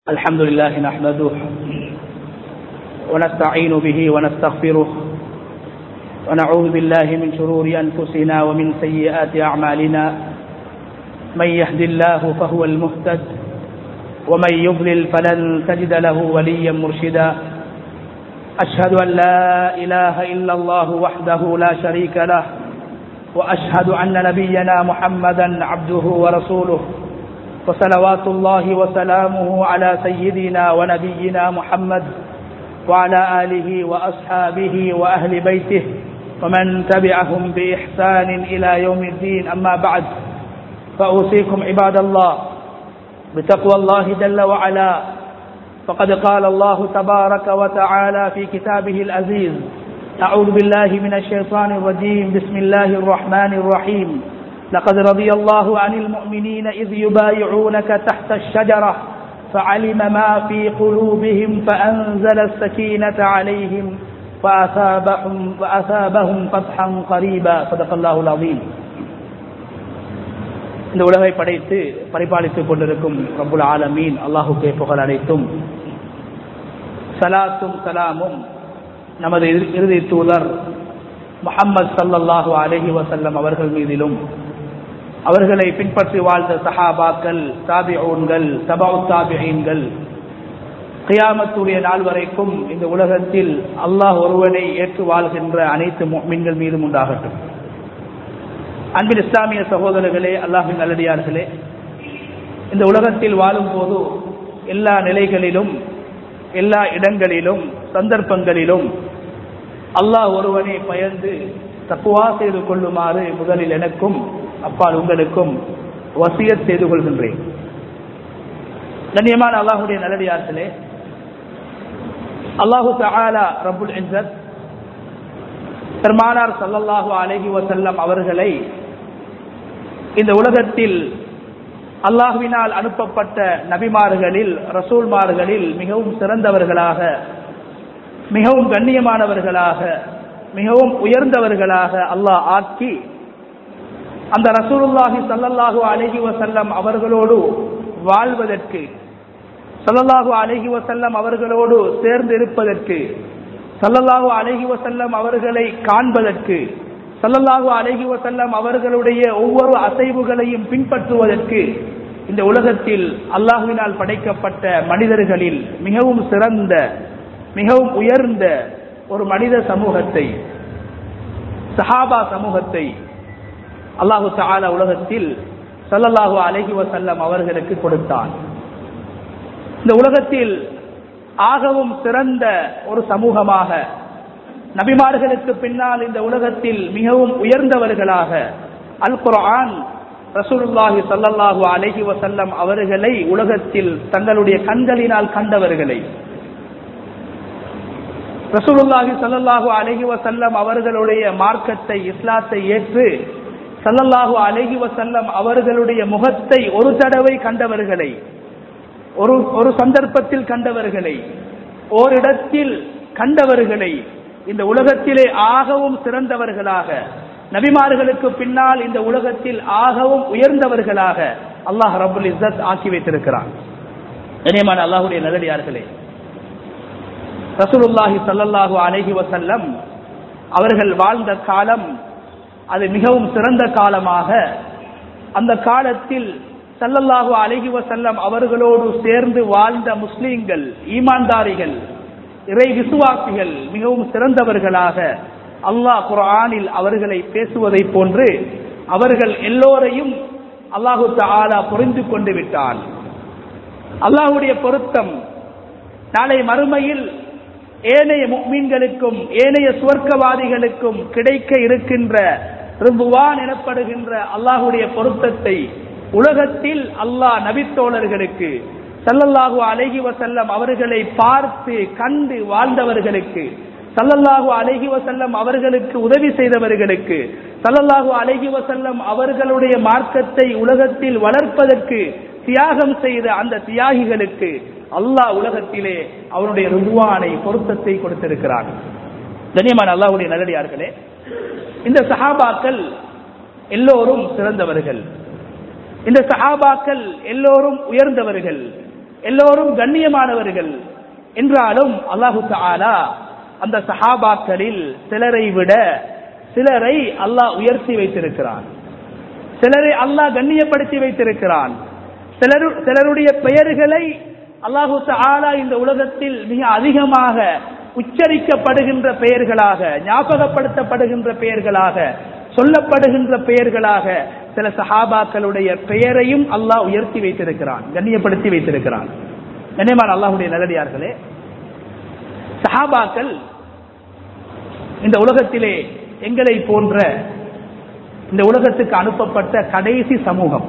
الحمد لله نحمده ونستعين به ونستغفره ونعوذ بالله من شرور أنفسنا ومن سيئات أعمالنا من يهد الله فهو المهتد ومن يضلل فلن تجد له وليا مرشدا أشهد أن لا إله إلا الله وحده لا شريك له وأشهد أن نبينا محمدا عبده ورسوله وصلوات الله وسلامه على سيدنا ونبينا محمد وعلى آله وأصحابه وأهل بيته ومن تبعهم بإحسان إلى يوم الدين أما بعد فأوصيكم عباد الله بتقوى الله جل وعلا فقد قال الله تبارك وتعالى في كتابه العزيز أعوذ بالله من الشيطان الرجيم بسم الله الرحمن الرحيم لقد رضي الله عن المؤمنين إذ يبايعونك تحت الشجرة فعلم ما في قلوبهم فأنزل السكينة عليهم وأثابهم, وأثابهم فتحا قريبا صدق الله العظيم இந்த உலகை படைத்து பரிபாலித்துக் கொண்டிருக்கும் ரபுல் ஆலமீன் அல்லாஹுக்கே புகழ் அனைத்தும் சலாத்தும் சலாமும் நமது இறுதி தூதர் முகம்மது சல்லல்லாஹு அலஹி வசல்லம் அவர்கள் மீதிலும் அவர்களை பின்பற்றி வாழ்ந்த சஹாபாக்கள் தாபிஊன்கள் தபாவு தாபியீன்கள் கியாமத்துடைய நாள் வரைக்கும் இந்த உலகத்தில் அல்லாஹ் ஒருவனை ஏற்று வாழ்கின்ற அனைத்து மீன்கள் மீதும் உண்டாகட்டும் அன்பின் இஸ்லாமிய சகோதரர்களே அல்லாஹின் நல்லடியார்களே இந்த உலகத்தில் வாழும் போது எல்லா நிலைகளிலும் எல்லா இடங்களிலும் சந்தர்ப்பங்களிலும் அல்லாஹ் ஒருவனை பயந்து தப்புவா செய்து கொள்ளுமாறு முதலில் எனக்கும் அப்பால் உங்களுக்கும் வசியத் செய்து கொள்கின்றேன் கண்ணியமான அல்லாஹுடைய நல்லடியார்களே அல்லாஹு தாலா ரபுல் இசத் பெருமானார் சல்லல்லாஹு அலஹி வசல்லம் அவர்களை இந்த உலகத்தில் அல்லாஹுவினால் அனுப்பப்பட்ட நபிமார்களில் ரசூல்மார்களில் மிகவும் சிறந்தவர்களாக மிகவும் கண்ணியமானவர்களாக மிகவும் உயர்ந்தவர்களாக அல்லாஹ் ஆக்கி அந்த ரசூலுல்லாஹி சல்லல்லாஹு அலஹி வசல்லம் அவர்களோடு வாழ்வதற்கு சல்லல்லாஹு அலஹி வசல்லம் அவர்களோடு சேர்ந்து இருப்பதற்கு சல்லல்லாஹு அலஹி வசல்லம் அவர்களை காண்பதற்கு சல்லல்லாஹு அலஹி வசல்லம் அவர்களுடைய ஒவ்வொரு அசைவுகளையும் பின்பற்றுவதற்கு இந்த உலகத்தில் அல்லாஹுவினால் படைக்கப்பட்ட மனிதர்களில் மிகவும் சிறந்த மிகவும் உயர்ந்த ஒரு மனித சமூகத்தை சஹாபா சமூகத்தை அல்லாஹு சஹாலா உலகத்தில் சல்லல்லாஹு அலஹி வசல்லம் அவர்களுக்கு கொடுத்தான் இந்த உலகத்தில் ஆகவும் சிறந்த ஒரு சமூகமாக நபிமார்களுக்கு பின்னால் இந்த உலகத்தில் மிகவும் உயர்ந்தவர்களாக அல் குரான் ரசூலுல்லாஹி சல்லல்லாஹு அலஹி வசல்லம் அவர்களை உலகத்தில் தங்களுடைய கண்களினால் கண்டவர்களை ரசூலுல்லாஹி சல்லல்லாஹு அலஹி வசல்லம் அவர்களுடைய மார்க்கத்தை இஸ்லாத்தை ஏற்று சல்லல்லாஹு அலஹி வசல்லம் அவர்களுடைய முகத்தை ஒரு தடவை கண்டவர்களை ஒரு ஒரு சந்தர்ப்பத்தில் கண்டவர்களை ஓரிடத்தில் கண்டவர்களை இந்த உலகத்திலே ஆகவும் சிறந்தவர்களாக நபிமார்களுக்கு பின்னால் இந்த உலகத்தில் ஆகவும் உயர்ந்தவர்களாக அல்லாஹ் ரபுல் இசத் ஆக்கி வைத்திருக்கிறான் கனியமான அல்லாஹுடைய நல்லடியார்களே ரசூலுல்லாஹி சல்லல்லாஹு அலஹி வசல்லம் அவர்கள் வாழ்ந்த காலம் அது மிகவும் சிறந்த காலமாக அந்த காலத்தில் சல்லல்லாஹு அலஹி வசல்லம் அவர்களோடு சேர்ந்து வாழ்ந்த முஸ்லீம்கள் ஈமான்தாரிகள் இறை விசுவாசிகள் மிகவும் சிறந்தவர்களாக அல்லாஹ் குரானில் அவர்களை பேசுவதை போன்று அவர்கள் எல்லோரையும் அல்லாஹு தாலா புரிந்து கொண்டு விட்டான் அல்லாஹுடைய பொருத்தம் நாளை மறுமையில் ஏனைய மீன்களுக்கும் ஏனைய சுவர்க்கவாதிகளுக்கும் கிடைக்க இருக்கின்ற ரிபுவான் எனப்படுகின்ற அல்லாஹுடைய பொருத்தத்தை உலகத்தில் அல்லாஹ் நபித்தோழர்களுக்கு சல்லல்லாஹு அலஹி வசல்லம் அவர்களை பார்த்து கண்டு வாழ்ந்தவர்களுக்கு சல்லல்லாஹு அலஹி வசல்லம் அவர்களுக்கு உதவி செய்தவர்களுக்கு சல்லல்லாஹு அலஹி வசல்லம் அவர்களுடைய மார்க்கத்தை உலகத்தில் வளர்ப்பதற்கு தியாகம் செய்த அந்த தியாகிகளுக்கு அல்லாஹ் உலகத்திலே அவனுடைய ருவானை பொருத்தத்தை கொடுத்திருக்கிறான் கண்ணியமான அல்லாஹுடைய நல்லடியார்களே இந்த சஹாபாக்கள் எல்லோரும் சிறந்தவர்கள் இந்த சஹாபாக்கள் எல்லோரும் உயர்ந்தவர்கள் எல்லோரும் கண்ணியமானவர்கள் என்றாலும் அல்லாஹு தாலா அந்த சஹாபாக்களில் சிலரை விட சிலரை அல்லாஹ் உயர்த்தி வைத்திருக்கிறான் சிலரை அல்லாஹ் கண்ணியப்படுத்தி வைத்திருக்கிறான் சிலர் சிலருடைய பெயர்களை அல்லாஹு தாலா இந்த உலகத்தில் மிக அதிகமாக உச்சரிக்கப்படுகின்ற பெயர்களாக ஞாபகப்படுத்தப்படுகின்ற பெயர்களாக சொல்லப்படுகின்ற பெயர்களாக சில சஹாபாக்களுடைய பெயரையும் அல்லாஹ் உயர்த்தி வைத்திருக்கிறான் கண்ணியப்படுத்தி வைத்திருக்கிறான் கண்ணியமான அல்லாஹுடைய நல்லடியார்களே சஹாபாக்கள் இந்த உலகத்திலே எங்களை போன்ற இந்த உலகத்துக்கு அனுப்பப்பட்ட கடைசி சமூகம்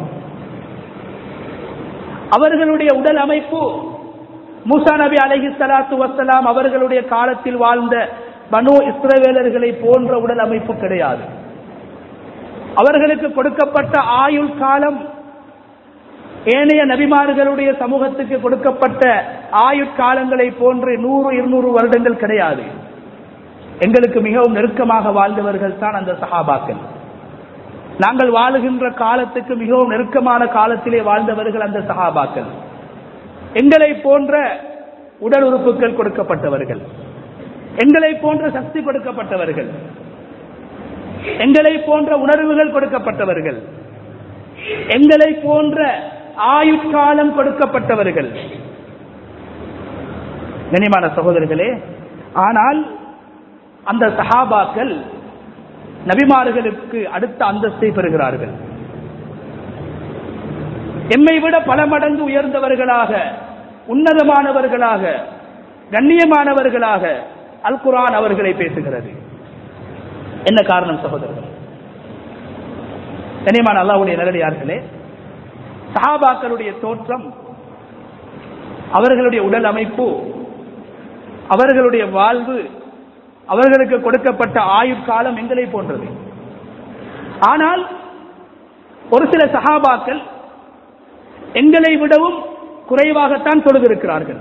அவர்களுடைய உடல் அமைப்பு மூசா நபி அலஹி சலாத்து வசலாம் அவர்களுடைய காலத்தில் வாழ்ந்த பனு இஸ்ரவேலர்களை போன்ற உடல் அமைப்பு கிடையாது அவர்களுக்கு கொடுக்கப்பட்ட ஆயுள் காலம் ஏனைய நபிமார்களுடைய சமூகத்துக்கு கொடுக்கப்பட்ட ஆயுட்காலங்களை போன்று நூறு இருநூறு வருடங்கள் கிடையாது எங்களுக்கு மிகவும் நெருக்கமாக வாழ்ந்தவர்கள் தான் அந்த சஹாபாக்கள் நாங்கள் வாழுகின்ற காலத்துக்கு மிகவும் நெருக்கமான காலத்திலே வாழ்ந்தவர்கள் அந்த சஹாபாக்கள் எங்களை போன்ற உடல் உறுப்புகள் கொடுக்கப்பட்டவர்கள் எங்களை போன்ற சக்தி கொடுக்கப்பட்டவர்கள் எங்களை போன்ற உணர்வுகள் கொடுக்கப்பட்டவர்கள் எங்களை போன்ற ஆயுட்காலம் கொடுக்கப்பட்டவர்கள் கனிமான சகோதரர்களே ஆனால் அந்த சஹாபாக்கள் நபிமார்களுக்கு அடுத்த அந்தஸ்தை பெறுகிறார்கள் எம்மை விட பல மடங்கு உயர்ந்தவர்களாக உன்னதமானவர்களாக கண்ணியமானவர்களாக அல் குரான் அவர்களை பேசுகிறது என்ன காரணம் சகோதரர்கள் கண்ணியமான அல்லாவுடைய நேரடியார்களே சஹாபாக்களுடைய தோற்றம் அவர்களுடைய உடல் அமைப்பு அவர்களுடைய வாழ்வு அவர்களுக்கு கொடுக்கப்பட்ட ஆயுட்காலம் எங்களை போன்றது ஆனால் ஒரு சில சகாபாக்கள் எங்களை விடவும் குறைவாகத்தான் தொழுதிருக்கிறார்கள்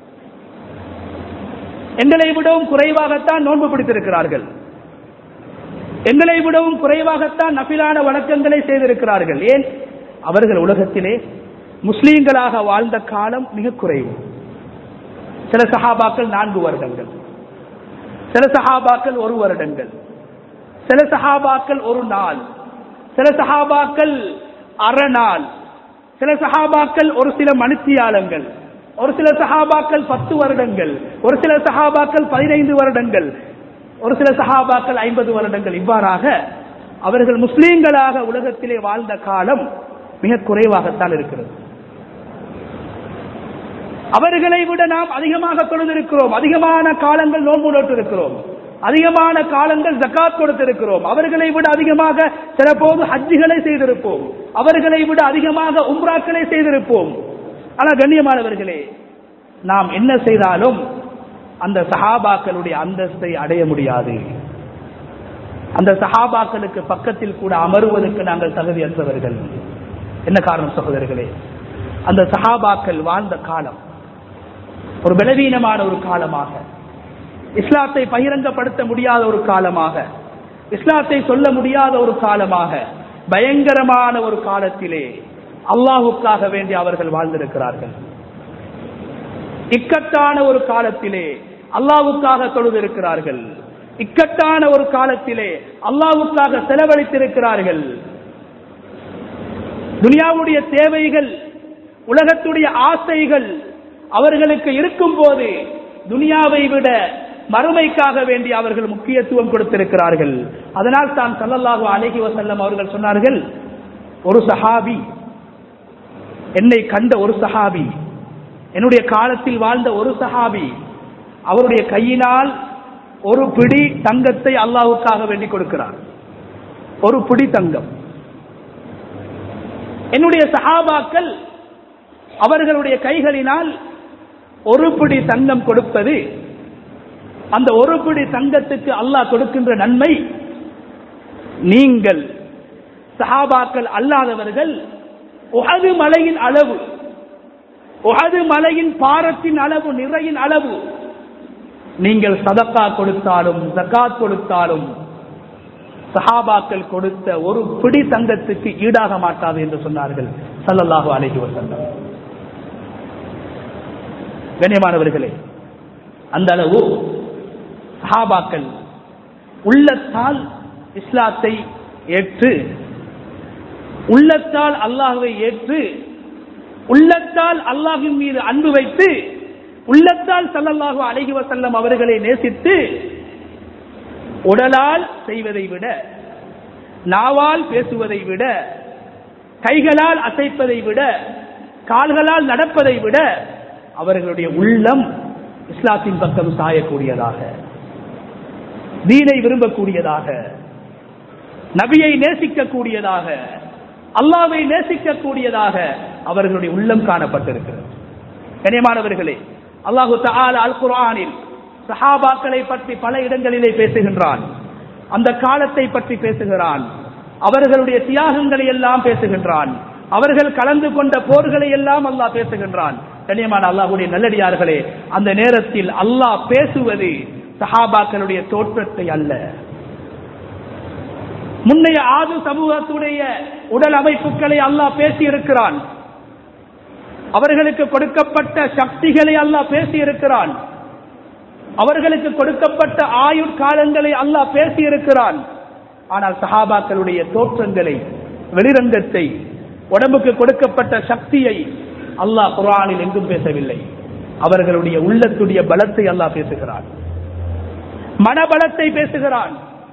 எங்களை விடவும் குறைவாகத்தான் நோன்பு பிடித்திருக்கிறார்கள் எங்களை விடவும் குறைவாகத்தான் நபிலான வணக்கங்களை செய்திருக்கிறார்கள் ஏன் அவர்கள் உலகத்திலே முஸ்லீம்களாக வாழ்ந்த காலம் மிக குறைவு சில சஹாபாக்கள் நான்கு வருடங்கள் சில சஹாபாக்கள் ஒரு வருடங்கள் சில சஹாபாக்கள் ஒரு நாள் சில சஹாபாக்கள் அரை நாள் சில சஹாபாக்கள் ஒரு சில மனுத்தியாலங்கள் ஒரு சில சஹாபாக்கள் பத்து வருடங்கள் ஒரு சில சஹாபாக்கள் பதினைந்து வருடங்கள் ஒரு சில சஹாபாக்கள் ஐம்பது வருடங்கள் இவ்வாறாக அவர்கள் முஸ்லீம்களாக உலகத்திலே வாழ்ந்த காலம் மிக குறைவாகத்தான் இருக்கிறது அவர்களை விட நாம் அதிகமாக தொழுதிருக்கிறோம் அதிகமான காலங்கள் நோன்பு நோட்டிருக்கிறோம் அதிகமான காலங்கள் ஜக்காத் கொடுத்திருக்கிறோம் அவர்களை விட அதிகமாக சில போது ஹஜ்ஜுகளை செய்திருப்போம் அவர்களை விட அதிகமாக உம்ராக்களை செய்திருப்போம் ஆனால் கண்ணியமானவர்களே நாம் என்ன செய்தாலும் அந்த சஹாபாக்களுடைய அந்தஸ்தை அடைய முடியாது அந்த சஹாபாக்களுக்கு பக்கத்தில் கூட அமருவதற்கு நாங்கள் தகுதியற்றவர்கள் என்ன காரணம் சகோதரர்களே அந்த சஹாபாக்கள் வாழ்ந்த காலம் ஒரு பலவீனமான ஒரு காலமாக இஸ்லாத்தை பகிரங்கப்படுத்த முடியாத ஒரு காலமாக இஸ்லாத்தை சொல்ல முடியாத ஒரு காலமாக பயங்கரமான ஒரு காலத்திலே அல்லாஹுக்காக வேண்டி அவர்கள் வாழ்ந்திருக்கிறார்கள் இக்கட்டான ஒரு காலத்திலே அல்லாவுக்காக தொழுதிருக்கிறார்கள் இக்கட்டான ஒரு காலத்திலே அல்லாவுக்காக செலவழித்திருக்கிறார்கள் துனியாவுடைய தேவைகள் உலகத்துடைய ஆசைகள் அவர்களுக்கு இருக்கும் போது துனியாவை விட மறுமைக்காக வேண்டி அவர்கள் முக்கியத்துவம் கொடுத்திருக்கிறார்கள் அதனால் தான் சல்லல்லாஹு அலஹி வசல்லம் அவர்கள் சொன்னார்கள் ஒரு சஹாபி என்னை கண்ட ஒரு சஹாபி என்னுடைய காலத்தில் வாழ்ந்த ஒரு சஹாபி அவருடைய கையினால் ஒரு பிடி தங்கத்தை அல்லாவுக்காக வேண்டி கொடுக்கிறார் ஒரு பிடி தங்கம் என்னுடைய சஹாபாக்கள் அவர்களுடைய கைகளினால் ஒரு பிடி தங்கம் கொடுப்பது அந்த ஒரு பிடி தங்கத்துக்கு அல்லாஹ் கொடுக்கின்ற நன்மை நீங்கள் சஹாபாக்கள் அல்லாதவர்கள் உகது மலையின் அளவு உகது மலையின் பாரத்தின் அளவு நிறையின் அளவு நீங்கள் சதக்கா கொடுத்தாலும் ஜக்காத் கொடுத்தாலும் சஹாபாக்கள் கொடுத்த ஒரு பிடி தங்கத்துக்கு ஈடாக மாட்டாது என்று சொன்னார்கள் சல்லல்லாஹு அலைஹி வசல்லம் கண்ணியமானவர்களே அந்த அளவு சஹாபாக்கள் உள்ளத்தால் இஸ்லாத்தை ஏற்று உள்ளத்தால் அல்லாஹுவை ஏற்று உள்ளத்தால் அல்லாஹின் மீது அன்பு வைத்து உள்ளத்தால் சல்லல்லாஹு அலைஹி வஸல்லம் அவர்களை நேசித்து உடலால் செய்வதை விட நாவால் பேசுவதை விட கைகளால் அசைப்பதை விட கால்களால் நடப்பதை விட அவர்களுடைய உள்ளம் இஸ்லாத்தின் பக்கம் சாயக்கூடியதாக தீனை விரும்பக்கூடியதாக நபியை நேசிக்கக்கூடியதாக அல்லாவை நேசிக்கக்கூடியதாக அவர்களுடைய உள்ளம் காணப்பட்டிருக்கிறது கனியமானவர்களே அல்லாஹு தஆலா அல் குர்ஆனில் சஹாபாக்களை பற்றி பல இடங்களிலே பேசுகின்றான் அந்த காலத்தை பற்றி பேசுகிறான் அவர்களுடைய தியாகங்களை எல்லாம் பேசுகின்றான் அவர்கள் கலந்து கொண்ட போர்களை எல்லாம் அல்லாஹ் பேசுகின்றான் கண்ணியமான அல்லாஹுடைய நல்லடியார்களே அந்த நேரத்தில் அல்லாஹ் பேசுவது சஹாபாக்களுடைய தோற்றத்தை அல்ல முன்னைய ஆது சமூகத்துடைய உடல் அமைப்புகளை அல்லாஹ் பேசி இருக்கிறான் அவர்களுக்கு கொடுக்கப்பட்ட சக்திகளை அல்லாஹ் பேசி இருக்கிறான் அவர்களுக்கு கொடுக்கப்பட்ட ஆயுட்காலங்களை அல்லாஹ் பேசி இருக்கிறான் ஆனால் சஹாபாக்களுடைய தோற்றங்களை வெளிரங்கத்தை உடம்புக்கு கொடுக்கப்பட்ட சக்தியை அல்லாஹ் குரானில் எங்கும் பேசவில்லை அவர்களுடைய உள்ளத்துடைய பலத்தை அல்லாஹ் பேசுகிறான் மனபலத்தை பேசுகிறான்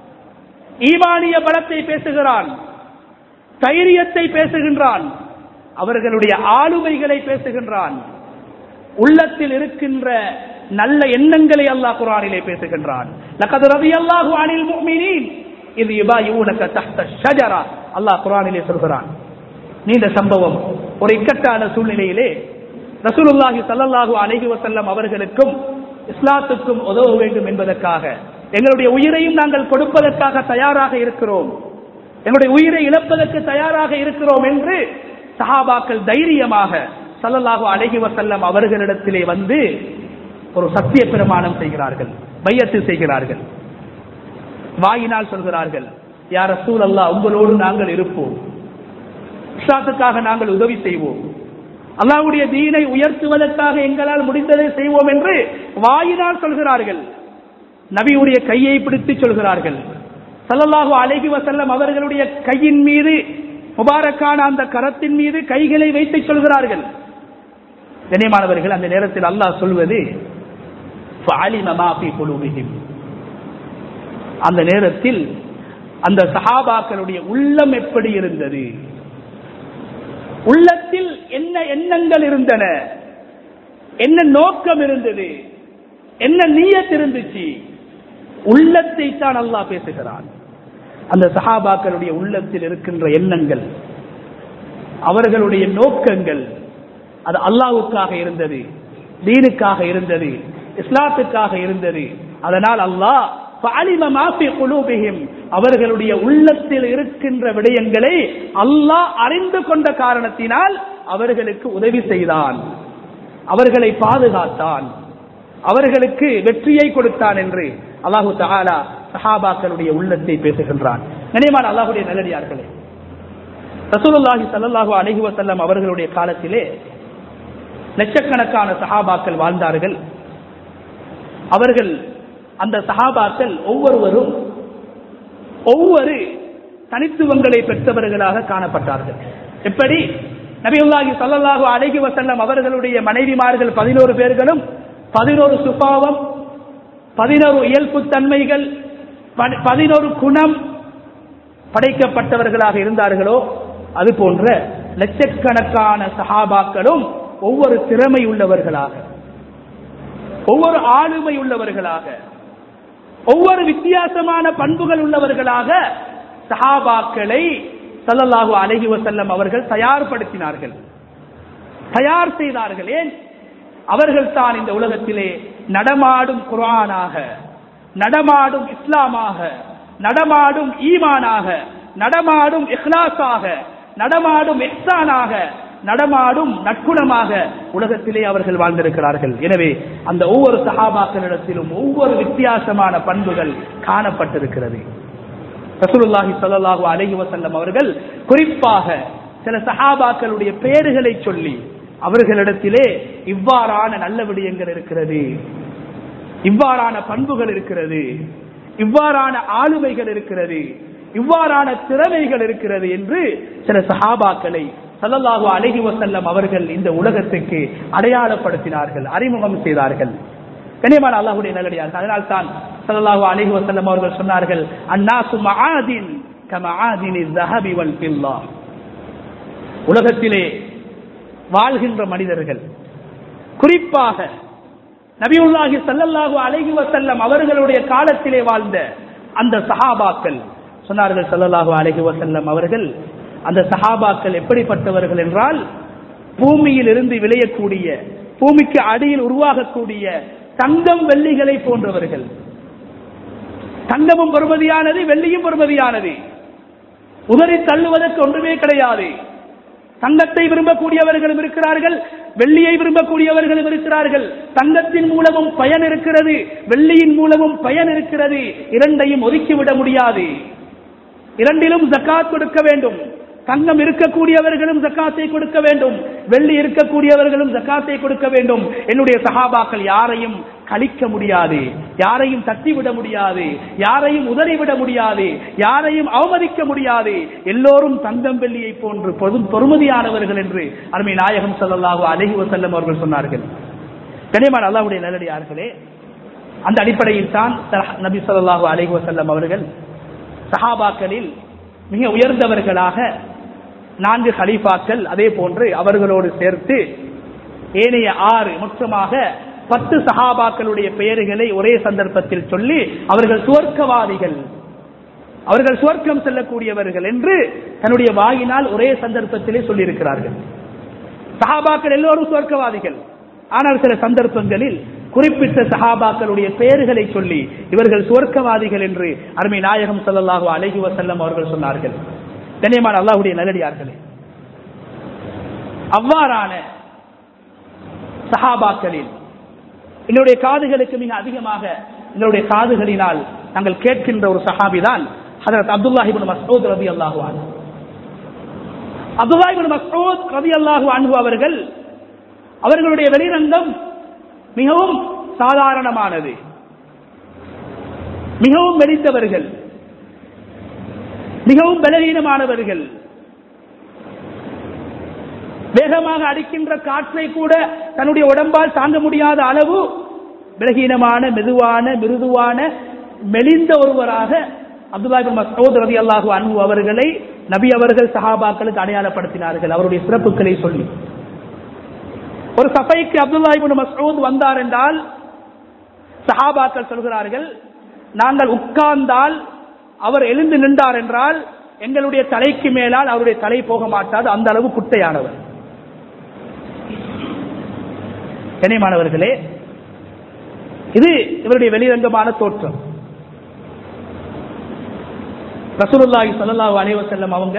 ஈமானிய பலத்தை பேசுகிறான் தைரியத்தை பேசுகின்றான் அவர்களுடைய ஆளுமைகளை பேசுகின்றான் உள்ளத்தில் இருக்கின்ற நல்ல எண்ணங்களை அல்லாஹ் குரானிலே பேசுகின்றான் லக்கது ரலியல்லாஹு அனில் முஃமினீன் இது யுபாயுனக தஹ்த ஷஜரா அல்லாஹ் குரானிலே சொல்கிறான் நீண்ட சம்பவம் ஒரு இக்கட்டான சூழ்நிலையிலே ரசூலுல்லாஹி ஸல்லல்லாஹு அலைஹி வஸல்லம் அவர்களுக்கும் இஸ்லாத்துக்கும் உதவ வேண்டும் என்பதற்காக எங்களுடைய உயிரையும் நாங்கள் கொடுப்பதற்காக தயாராக இருக்கிறோம் எங்களுடைய உயிரை இழப்பதற்கு தயாராக இருக்கிறோம் என்று சஹாபாக்கள் தைரியமாக ஸல்லல்லாஹு அலைஹி வஸல்லம் அவர்களிடத்திலே வந்து ஒரு சத்திய பிரமாணம் செய்கிறார்கள் பையத்து செய்கிறார்கள் வாயினால் சொல்கிறார்கள் யார் ரசூல் அல்லாஹ் உங்களோடு நாங்கள் இருப்போம் இஸ்லாத்துக்காக நாங்கள் உதவி செய்வோம் அல்லாஹ்வுடைய தீனை உயர்த்துவதற்காக எங்களால் முடிந்ததை செய்வோம் என்று வாயினால் சொல்கிறார்கள் நபியுடைய கையை பிடித்து சொல்கிறார்கள் சல்லல்லாஹு அலைஹி வஸல்லம் அவர்களுடைய கையின் மீது முபாரக்கான அந்த கரத்தின் மீது கைகளை வைத்து சொல்கிறார்கள் கண்ணியமானவர்கள் அந்த நேரத்தில் அல்லாஹ் சொல்வது فَعَلِمَ مَا فِي قُلُوبِهِمْ அந்த நேரத்தில் அந்த சஹாபாக்களுடைய உள்ளம் எப்படி இருந்தது உள்ளத்தில் என்ன எண்ணங்கள் இருந்தன என்ன நோக்கம் இருந்தது என்ன நீயத் இருந்துச்சு உள்ளத்தை தான் அல்லாஹ் பேசுகிறான் அந்த சஹாபாக்களுடைய உள்ளத்தில் இருக்கின்ற எண்ணங்கள் அவர்களுடைய நோக்கங்கள் அது அல்லாஹ்வுக்காக இருந்தது தீனுக்காக இருந்தது இஸ்லாத்துக்காக இருந்தது அதனால் அல்லாஹ் فَعَلِمَ مَا فِي قُلُوبِهِمْ அவர்களுடைய உள்ளத்தில் இருக்கின்ற விடயங்களை அல்லாஹ் அறிந்து கொண்ட காரணத்தினால் அவர்களுக்கு உதவி செய்தான் அவர்களை பாதுகாத்தான் அவர்களுக்கு வெற்றியை கொடுத்தான் என்று அல்லாஹு தஆலா சஹாபாக்களுடைய உள்ளத்தை பேசுகின்றான் நினைவான அல்லாஹுடைய நல்லடியார்களே ரசூலுல்லாஹி ஸல்லல்லாஹு அலைஹி வஸல்லம் அவர்களுடைய காலத்திலே லட்சக்கணக்கான சஹாபாக்கள் வாழ்ந்தார்கள் அவர்கள் அந்த சஹாபாக்கள் ஒவ்வொருவரும் ஒவ்வொரு தனித்துவங்களை பெற்றவர்களாக காணப்பட்டார்கள் எப்படி நபியுல்லாஹி ஸல்லல்லாஹு அலைஹி வஸல்லம் அவர்களுடைய மனைவிமார்கள் பதினோரு பேர்களும் பதினோரு சுபாவம் பதினோரு இயல்பு தன்மைகள் பதி- பதினோரு குணம் படைக்கப்பட்டவர்களாக இருந்தார்களோ அது போன்ற லட்சக்கணக்கான சஹாபாக்களும் ஒவ்வொரு திறமை உள்ளவர்களாக ஒவ்வொரு ஆளுமை உள்ளவர்களாக ஒவ்வொரு வித்தியாசமான பண்புகள் உள்ளவர்களாக சஹாபாக்களை ஸல்லல்லாஹு அலைஹி வஸல்லம் அவர்கள் தயார்படுத்தினார்கள் தயார் செய்தார்கள் ஏன் அவர்கள் தான் இந்த உலகத்திலே நடமாடும் குர்ஆனாக நடமாடும் இஸ்லாமாக நடமாடும் ஈமானாக நடமாடும் இஹ்லாஸாக நடமாடும் இஹ்சானாக நடமாடும் நற்குணமாக உலகத்திலே அவர்கள் வாழ்ந்திருக்கிறார்கள் எனவே அந்த ஒவ்வொரு சஹாபாக்களிடத்திலும் ஒவ்வொரு வித்தியாசமான பண்புகள் காணப்பட்டிருக்கிறது ரசூலுல்லாஹி ஸல்லல்லாஹு அலைஹி வஸல்லம் அவர்கள் குறிப்பாக சில சஹாபாக்களுடைய பெயர்களை சொல்லி அவர்களிடத்திலே இவ்வாறான நல்ல விடயங்கள் இருக்கிறது இவ்வாறான பண்புகள் இருக்கிறது இவ்வாறான ஆளுமைகள் இருக்கிறது இவ்வாறான திறமைகள் இருக்கிறது என்று சில சஹாபாக்களை சல்லல்லாஹு அலைஹி வசல்லம் அவர்கள் இந்த உலகத்துக்கு அடையாளப்படுத்தினார்கள் அறிமுகம் செய்தார்கள் கனியமான அல்லாஹுடைய நல்லடியார்கள் அதனால் தான் சல்லல்லாஹு அலைஹி வசல்லம் அவர்கள் சொன்னார்கள் அன்னாசு மஆதின் கமஆதினி ذهب والفضة உலகத்திலே வாழ்கின்ற மனிதர்கள் குறிப்பாக நபியுல்லாஹி சல்லல்லாஹு அலைஹி வசல்லம் அவர்களுடைய காலத்திலே வாழ்ந்த அந்த சஹாபாக்கள் சொன்னார்கள் சல்லல்லாஹு அலைஹி வசல்லம் அவர்கள் அந்த சஹாபாக்கள் எப்படிப்பட்டவர்கள் என்றால் பூமியில் இருந்து விளையக்கூடிய பூமிக்கு அடியில் உருவாகக்கூடிய தங்கம் வெள்ளிகளை போன்றவர்கள் தங்கமும் பெறுமதியானது வெள்ளியும் பெறுமதியானது உதறி தள்ளுவதற்கு ஒன்றுமே கிடையாது தங்கத்தை விரும்பக்கூடியவர்களும் இருக்கிறார்கள் வெள்ளியை விரும்பக்கூடியவர்களும் இருக்கிறார்கள் தங்கத்தின் மூலமும் பயன் இருக்கிறது வெள்ளியின் மூலமும் பயன் இருக்கிறது இரண்டையும் ஒதுக்கிவிட முடியாது இரண்டிலும் ஜக்காத் கொடுக்க வேண்டும் தங்கம் இருக்கக்கூடியவர்களும் ஜக்காத்தை கொடுக்க வேண்டும் வெள்ளி இருக்கக்கூடியவர்களும் ஜக்காத்தை கொடுக்க வேண்டும் என்னுடைய சகாபாக்கள் யாரையும் கழிக்க முடியாது யாரையும் தட்டிவிட முடியாது யாரையும் உதறிவிட முடியாது யாரையும் அவமதிக்க முடியாது எல்லோரும் தங்கம் வெள்ளியை போன்று பொது- பொறுமதியானவர்கள் என்று அருமை நாயகம் ஸல்லல்லாஹு அலைஹி வஸல்லம் அவர்கள் சொன்னார்கள் கனியமான அல்லாஹ்வுடைய நல்லடியார்களே அந்த அடிப்படையில் தான் சஹ- நபி ஸல்லல்லாஹு அலைஹி வஸல்லம் அவர்கள் சஹாபாக்களில் மிக உயர்ந்தவர்களாக நான்கு கலீஃபாக்கள் அதே போன்று அவர்களோடு சேர்த்து ஏனைய ஆறு மொத்தமாக பத்து சஹாபாக்களுடைய பெயர்களை ஒரே சந்தர்ப்பத்தில் சொல்லி அவர்கள் சுவர்க்கவாதிகள் அவர்கள் சுவர்க்கம் செல்லக்கூடியவர்கள் என்று தன்னுடைய வாயினால் ஒரே சந்தர்ப்பத்திலே சொல்லியிருக்கிறார்கள் சஹாபாக்கள் எல்லோரும் சுவர்க்கவாதிகள் ஆனால் சில சந்தர்ப்பங்களில் குறிப்பிட்ட சஹாபாக்களுடைய பெயர்களை சொல்லி இவர்கள் சுவர்க்கவாதிகள் என்று அருமை நாயகம் ஸல்லல்லாஹு அலைஹி வஸல்லம் அவர்கள் சொன்னார்கள் கண்ணியமான அல்லாஹ்வுடைய நல்லடியார்களே அவ்வாறான சஹாபாக்களில் எங்களுடைய காதுகளுக்கு மிக அதிகமாக எங்களுடைய காதுகளினால் நாங்கள் கேட்கின்ற ஒரு சஹாபி தான் ஹதரத் அப்துல்லாஹிபின் மஸ்ஊத் ரதி அல்லாஹு அன்ஹு அப்துல்லாஹிபின் மஸ்ஊத் ரதி அல்லாஹு அன்ஹு அவர்கள் அவர்களுடைய வெளிரங்கம் மிகவும் சாதாரணமானது மிகவும் மெலிந்தவர்கள் மிகவும் பலவீனமானவர்கள் வேகமாக அடிக்கின்ற காற்றை கூட தன்னுடைய உடம்பால் தாங்க முடியாத அளவு பலகீனமான மெதுவான மிருதுவான மெலிந்த ஒருவராக அப்துல்லாஹிபின் மசூத் ரதி அல்லாஹு அன்பு அவர்களை நபி அவர்கள் சஹாபாக்களுக்கு அடையாளப்படுத்தினார்கள் அவருடைய சிறப்புகளை சொல்லி ஒரு சபைக்கு அப்துல்லாஹிபின் மசூத் வந்தார் என்றால் சஹாபாக்கள் சொல்கிறார்கள் நாங்கள் உட்கார்ந்தால் அவர் எழுந்து நின்றார் என்றால் எங்களுடைய தலைக்கு மேலால் அவருடைய தலை போக மாட்டாது அந்த அளவு குட்டையானவர் கனியமானவர்களே இது இவருடைய வெளிரங்கமான தோற்றம் ரசூலுல்லாஹி ஸல்லல்லாஹு அலைஹி வஸல்லம் அவங்க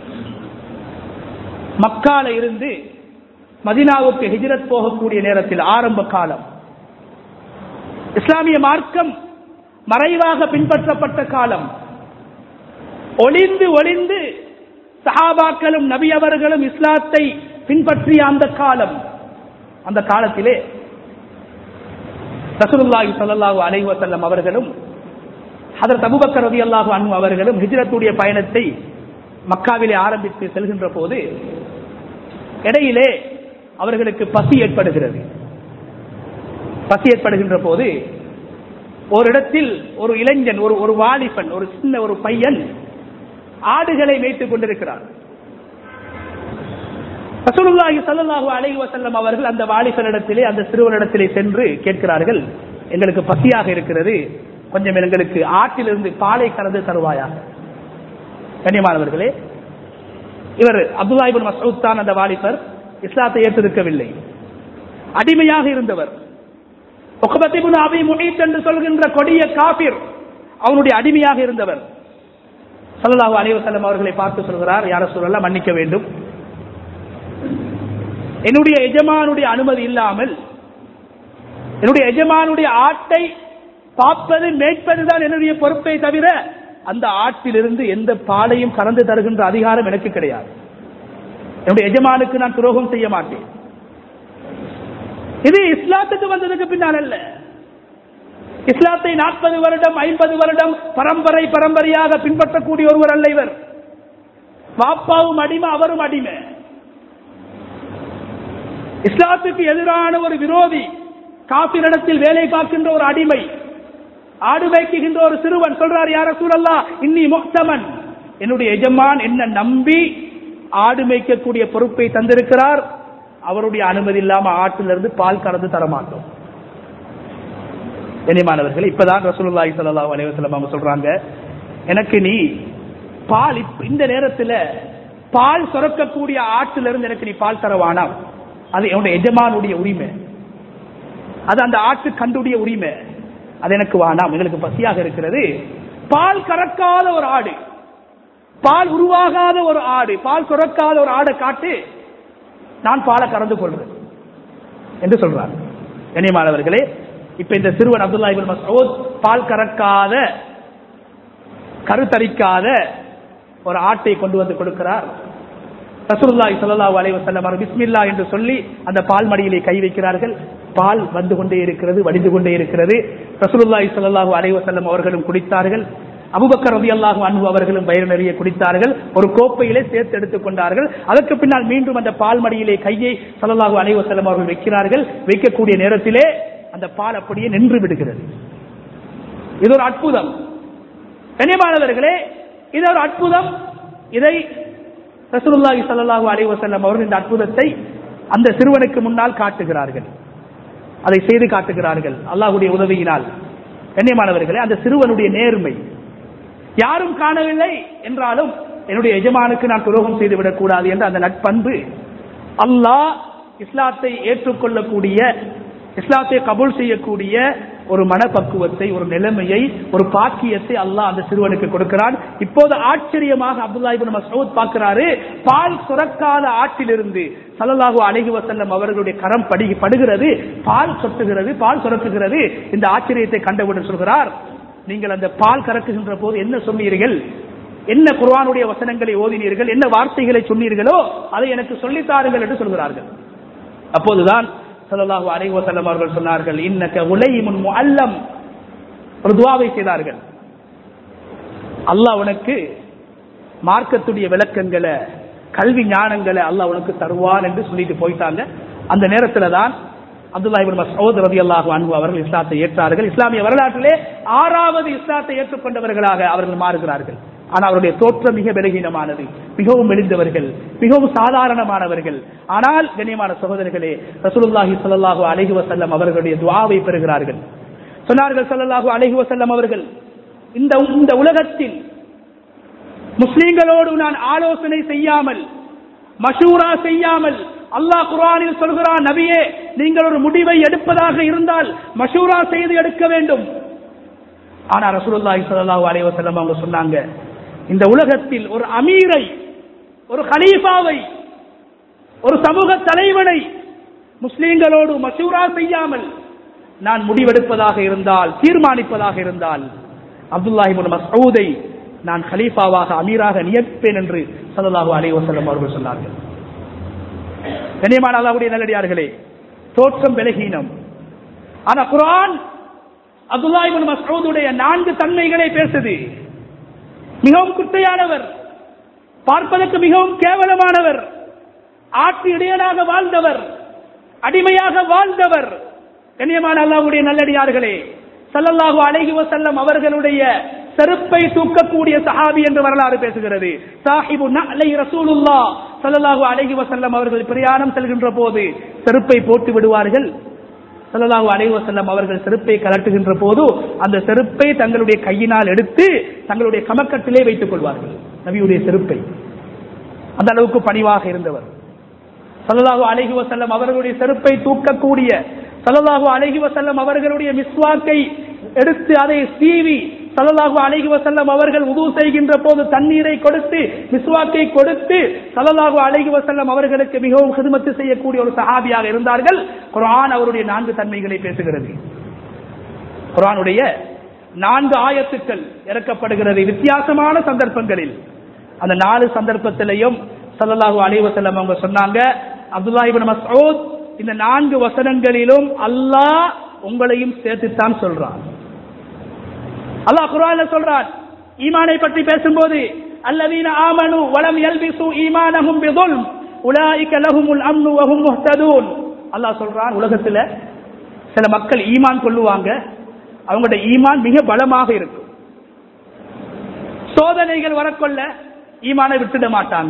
மக்கால இருந்து மதீனாவுக்கு ஹிஜ்ரத் போகக்கூடிய நேரத்தில் ஆரம்ப காலம் இஸ்லாமிய மார்க்கம் மறைவாக பின்பற்றப்பட்ட காலம் ஒளிந்து ஒளிந்து சஹாபாக்களும் நபி அவர்களும் இஸ்லாத்தை பின்பற்றிய அந்த காலம் அந்த காலத்திலே ரசூலுல்லாஹி ஸல்லல்லாஹு அலைஹி வஸல்லம் அவர்களும் ஹதரத் அபூபக்கர் ரலியல்லாஹு அன்ஹு அவர்களும் ஹிஜ்ரத்துடைய பயணத்தை மக்காவிலே ஆரம்பித்து செல்கின்ற போது இடையிலே அவர்களுக்கு பசி ஏற்படுகிறது பசி ஏற்படுகின்ற போது ஒரு இடத்தில் ஒரு இளைஞன் ஒரு ஒரு வாலிபன் ஒரு சின்ன ஒரு பையன் ஆடுகளை மேய்த்துக் கொண்டிருக்கிறார் ரசூலுல்லாஹி ஸல்லல்லாஹு அலைஹி வஸல்லம் அவர்கள் அந்த வாலிபனிடத்திலே அந்த சிறுவனிடத்திலே சென்று கேட்கிறார்கள் எங்களுக்கு பசியாக இருக்கிறது கொஞ்சம் எங்களுக்கு ஆற்றிலிருந்து பாலை கலந்து தருவாயா கண்ணியமானவர்களே இவர் அப்துல்லாஹிபின் மசூத் தான் அந்த வாலிபர் இஸ்லாத்தை ஏற்றிருக்கவில்லை அடிமையாக இருந்தவர் உக்பத்திபுன் அபி முஹீத் என்று சொல்கின்ற கொடிய காபிர் அவனுடைய அடிமையாக இருந்தவர் சல்லல்லாஹு அலைஹி வஸல்லம் அவர்களை பார்த்து சொல்கிறார் யார சொல்லலாம் மன்னிக்க வேண்டும் என்னுடைய எஜமானுடைய அனுமதி இல்லாமல் என்னுடைய எஜமானுடைய ஆட்டை பார்ப்பது மேய்ப்பதுதான் என்னுடைய பொறுப்பை தவிர அந்த ஆட்டிலிருந்து எந்த பாலையும் கலந்து தருகின்ற அதிகாரம் எனக்கு கிடையாது என்னுடைய எஜமானுக்கு நான் துரோகம் செய்ய மாட்டேன் இது இஸ்லாத்துக்கு வந்ததுக்கு பின்னால் அல்ல இஸ்லாத்தை நாற்பது வருடம் ஐம்பது வருடம் பரம்பரை பரம்பரையாக பின்பற்றக்கூடிய ஒருவர் அல்ல இவர் வாப்பாவும் அடிமை அவரும் அடிமை இஸ்லாத்துக்கு எதிரான ஒரு விரோதி காப்பிரிடத்தில் வேலை பார்க்கின்ற ஒரு அடிமை ஆடு மேய்க்குகின்ற ஒரு சிறுவன் சொல்றார் யார சூழல்லா இன்னி முக்தமன் என்னுடைய எஜமான் என்ன நம்பி ஆடு மேய்க்கக்கூடிய பொறுப்பை தந்திருக்கிறார் அவருடைய அனுமதி இல்லாம ஆட்டிலிருந்து பால் கறந்து தரமாட்டோம் கண்ணியமானவர்கள் இப்பதான் ரசூலுல்லாஹி ஸல்லல்லாஹு அலைஹி வஸல்லம் அவங்க சொல்றாங்க எனக்கு நீ பால் இப்ப இந்த நேரத்துல பால் சுரக்கக்கூடிய ஆட்டிலிருந்து எனக்கு நீ பால் தர வேணாம் அது என்னுடைய எஜமானுடைய உரிமை அது அந்த ஆட்டு கண்டுடைய உரிமை அது எனக்கு வேணாம் எங்களுக்கு பசியாக இருக்கிறது பால் கறக்காத ஒரு ஆடு பால் உருவாகாத ஒரு ஆடு பால் சுரக்காத ஒரு ஆடை காட்டு நான் பாலை கறந்து கொள்றேன் என்று சொல்றார் கண்ணியமானவர்களே இப்ப இந்த சிறுவன் அப்துல்லா இபின் மசூத் பால் கறக்காத கருத்தரிக்காத ஒரு ஆட்டை கொண்டு வந்து கொடுக்கிறார் ரசூலுல்லாஹி ஸல்லல்லாஹு அலைஹி வஸல்லம் அவர் பிஸ்மில்லா என்று சொல்லி அந்த பால் மடியிலே கை வைக்கிறார்கள் பால் வந்து கொண்டே இருக்கிறது வடிந்து கொண்டே இருக்கிறது ரசூலுல்லாஹி ஸல்லல்லாஹு அலைஹி வஸல்லம் அவர்களும் குடித்தார்கள் அபூபக்கர் ரலியல்லாஹு அன்ஹு அவர்களும் வயிறு நிறைய குடித்தார்கள் ஒரு கோப்பையிலே சேர்த்து எடுத்துக் கொண்டார்கள் அதற்கு பின்னால் மீண்டும் அந்த பால் மடியிலே கையை ஸல்லல்லாஹு அலைஹி வஸல்லம் அவர்கள் வைக்கிறார்கள் வைக்கக்கூடிய நேரத்திலே அந்த பால் அப்படியே நின்று விடுகிறது இது ஒரு அற்புதம் கண்ணியமானவர்களே இது ஒரு அற்புதம் இதை ரசூலுல்லாஹி ஸல்லல்லாஹு அலைஹி வஸல்லம் அவர்கள் இந்த அற்புதத்தை அந்த சிறுவனுக்கு முன்னால் காட்டுகிறார்கள் அதை செய்து காட்டுகிறார்கள் அல்லாஹ்வுடைய உதவியினால் கண்ணியமானவர்களே அந்த சிறுவனுடைய நேர்மை யாரும் காணவில்லை என்றாலும் என்னுடைய எஜமானுக்கு நான் துரோகம் செய்து விடக்கூடாது என்ற அந்த நட்பண்பு அல்லாஹ் இஸ்லாத்தை ஏற்றுக்கொள்ளக்கூடிய இஸ்லாத்தை கபூல் செய்யக்கூடிய ஒரு மனப்பக்குவத்தை ஒரு நிலைமையை ஒரு பாக்கியத்தை அல்லாஹ் அந்த சிறுவனுக்கு கொடுக்கிறான் இப்போது ஆச்சரியமாக அப்துல்லா இப்னு மஸ்ஊத் பார்க்கிறாரு பால் சுரக்காத ஆற்றிலிருந்து சல்லல்லாஹு அலைஹி வஸல்லம் அவர்களுடைய கரம் படி படுகிறது பால் சொட்டுகிறது பால் சுரக்குகிறது இந்த ஆச்சரியத்தை கண்டவுடன் சொல்கிறார் நீங்கள் அந்த பால் கறக்குகின்ற போது என்ன சொன்னீர்கள் என்ன குர்ஆனுடைய வசனங்களை ஓதினீர்கள் என்ன வார்த்தைகளை சொன்னீர்களோ அதை எனக்கு சொல்லித்தாருங்கள் என்று சொல்கிறார்கள் அப்போதுதான் ஸல்லல்லாஹு அலைஹி வஸல்லம் அவர்கள் சொன்னார்கள் இன்னக உலைமுன் முஅல்லம் ஒரு துஆவை செய்தார்கள் அல்லாஹ் உனக்கு மார்க்கத்துடைய விளக்கங்களை கல்வி ஞானங்களை அல்லாஹ் உனக்கு தருவான் என்று சொல்லிட்டு போயிட்டாங்க அந்த நேரத்துல தான் அப்துல்லா இப்னு மஸ்ஊத் ரலியல்லாஹு அன்ஹு அவர்கள் இஸ்லாத்தை ஏற்றார்கள் இஸ்லாமிய வரலாற்றிலே ஆறாவது இஸ்லாத்தை ஏற்றுக்கொண்டவர்களாக அவர்கள் மாறுகிறார்கள் ஆனால் அவருடைய தோற்றம் மிக பலகீனமானது மிகவும் மெலிந்தவர்கள் மிகவும் சாதாரணமானவர்கள் ஆனால் கண்ணியமான சகோதரர்களே ரசூலுல்லாஹி ஸல்லல்லாஹு அலைஹி வஸல்லம் அவர்களுடைய துஆவை பெறுகிறார்கள் சொன்னார்கள் ஸல்லல்லாஹு அலைஹி வஸல்லம் அவர்கள் இந்த இந்த உலகத்தில் முஸ்லிம்களோடு நான் ஆலோசனை செய்யாமல் மஷூரா செய்யாமல் அல்லாஹ் குர்ஆனில் சொல்கிறான் நபியே நீங்கள் ஒரு முடிவை எடுப்பதாக இருந்தால் மஷூரா செய்து எடுக்க வேண்டும் ஆனா ரசூலுல்லாஹி ஸல்லல்லாஹு அலைஹி வஸல்லம் அவங்க சொன்னாங்க இந்த உலகத்தில் ஒரு அமீரை ஒரு கலீஃபாவை ஒரு சமூக தலைவனை முஸ்லிம்களோடு மசூரா செய்யாமல் நான் முடிவெடுப்பதாக இருந்தால் தீர்மானிப்பதாக இருந்தால் அப்துல்லாஹி மசூதை நான் கலீஃபாவாக அமீராக நியமிப்பேன் என்று சல்லல்லாஹு அலைஹி வஸல்லம் அவர்கள் சொன்னார்கள் கண்ணியமான அல்லாஹ்வுடைய நல்லடியார்களே தோற்றம் பலகீனம் ஆனா குர்ஆன் அப்துல்லாஹி இப்னு மஸ்ஊதுடைய நான்கு தன்மைகளை பேசுது மிகவும் குட்டையானவர் பார்ப்பதற்கு மிகவும் கேவலமானவர் ஆற்று இடையனாக வாழ்ந்தவர் அடிமையாக வாழ்ந்தவர் கண்ணியமான அல்லாஹ்வுடைய நல்லடியார்களே சல்லல்லாஹு அலைஹி வஸல்லம் அவர்களுடைய செருப்பை தூக்கக்கூடிய சஹாபி என்று வரலாறு பேசுகிறது சாஹிபு நஅலை ரசூலுல்லாஹ் ஸல்லல்லாஹு அலைஹி வஸல்லம் அவர்கள் பிரயாணம் செல்கின்ற போது செருப்பை போட்டு விடுவார்கள் ஸல்லல்லாஹு அலைஹி வஸல்லம் அவர்கள் செருப்பை கலட்டுகின்ற போது அந்த செருப்பை தங்களுடைய கையினால் எடுத்து தங்களுடைய கமக்கட்டிலே வைத்துக் கொள்வார்கள் நபியுடைய செருப்பை அந்த அளவுக்கு பணிவாக இருந்தவர் ஸல்லல்லாஹு அலைஹி வஸல்லம் அவர்களுடைய செருப்பை தூக்கக்கூடிய ஸல்லல்லாஹு அலைஹி வஸல்லம் அவர்களுடைய மிஸ்வாக்கை எடுத்து அதை சீவி சல்லல்லாஹு அலைஹி வஸல்லம் அவர்கள் உது செய்கின்ற போது தண்ணீரை கொடுத்து மிஸ்வாக்கை கொடுத்து சல்லல்லாஹு அலைஹி வஸல்லம் அவர்களுக்கு மிகவும் ஹிதமத்து செய்யக்கூடிய ஒரு சஹாபியாக இருந்தார்கள் குர்ஆன் அவருடைய நான்கு தன்மைகளை பேசுகிறது குர்ஆனுடைய நான்கு ஆயத்துக்கள் இறக்கப்படுகிறது வித்தியாசமான சந்தர்ப்பங்களில் அந்த நாலு சந்தர்ப்பத்திலையும் சல்லல்லாஹு அலைஹி வஸல்லம் அவங்க சொன்னாங்க அப்துல்லா இப்னு மஸ்ஊத் இந்த நான்கு வசனங்களிலும் அல்லாஹ் உங்களையும் சேர்த்துத்தான் சொல்றான் அல்லாஹ் குர்ஆன்ல சொல்றான் ஈமானை பற்றி பேசும்போது அல்லதீன ஆமனு வலம் யல்பிசு ஈமானஹும் பிதுல்ம் உலாயிக லஹுமுல் அம்னு வஹும் முஹ்ததூன் அல்லாஹ் சொல்றான் உலகத்துல சில மக்கள் ஈமான் கொள்ளுவாங்க அவங்களுடைய ஈமான் மிக பலமாக இருக்கும் சோதனைகள் வரக்கொள்ள ஈமானை விட்டுட மாட்டாங்க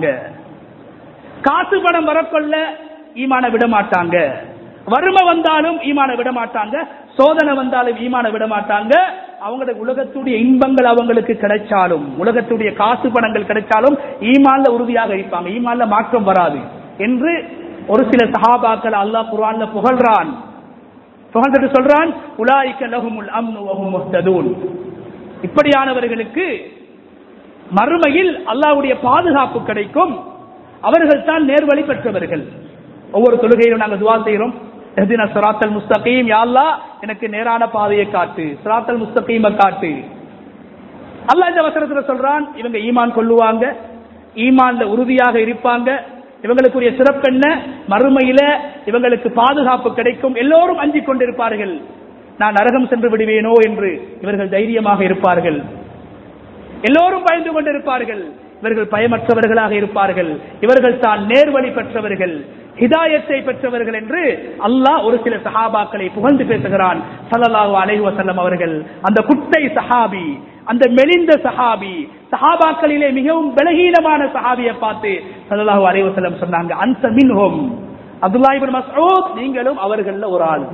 காசு பணம் வரக்கொள்ள ஈமானை விட மாட்டாங்க வறுமை வந்தாலும் ஈமானை விட மாட்டாங்க சோதனை வந்தாலும் ஈமானை விட மாட்டாங்க அவங்களுடைய உலகத்துடைய இன்பங்கள் அவங்களுக்கு கிடைச்சாலும் உலகத்துடைய காசு பணங்கள் கிடைச்சாலும் ஈமான்ல உறுதியாக இருப்பாங்க ஈமான்ல மாற்றம் வராது என்று ஒரு சில சஹாபாக்கள் அல்லாஹ் குர்ஆன்ல புகழ்றான் புகழ்ந்துட்டு சொல்றான் உலாய்க்க லஹுமுல் அம்னு வஹும் முஹ்ததூன் இப்படியானவர்களுக்கு மறுமையில் அல்லாஹ்வுடைய பாதுகாப்பு கிடைக்கும் அவர்கள் தான் நேர்வழி பெற்றவர்கள் ஒவ்வொரு தொழுகையிலும் நாங்கள் துவா செய்கிறோம் எஹ்தின சிராத்தல் முஸ்தகீம் யா அல்லாஹ் எனக்கு நேரான பாதையை காட்டு சிராத்தல் முஸ்தகீம காட்டு அல்லாஹ் இந்த வசனத்துல சொல்றான் இவங்க ஈமான் கொள்ளுவாங்க ஈமான்ல உறுதியாக இருப்பாங்க இவங்களுக்குரிய சிறப்பென்ன மறுமையில இவங்களுக்கு பாதுகாப்பு கிடைக்கும் எல்லோரும் அஞ்சிக் கொண்டிருப்பார்கள் நான் நரகம் சென்று விடுவேனோ என்று இவர்கள் தைரியமாக இருப்பார்கள் எல்லோரும் பயந்து கொண்டிருப்பார்கள் இவர்கள் பயமற்றவர்களாக இருப்பார்கள் இவர்கள் தான் நேர்வழி பெற்றவர்கள் ஹிதாயத்தை பெற்றவர்கள் என்று அல்லாஹ் ஒரு சில சஹாபாக்களை புகழ்ந்து பேசுகிறான் சல்லல்லாஹு அலைஹி வஸல்லம் அவர்கள் அந்த குட்டை சஹாபி அந்த மெலிந்த சஹாபி சஹாபாக்களிலே மிகவும் பலகீனமான சஹாபியை பார்த்து சல்லல்லாஹு அலைஹி வஸல்லம் சொன்னாங்க அந்த மின்ஹும் அப்துல்லாஹ் இப்னு மஸ்ஊத் நீங்களும் அவர்கள்ல ஒரு ஆள்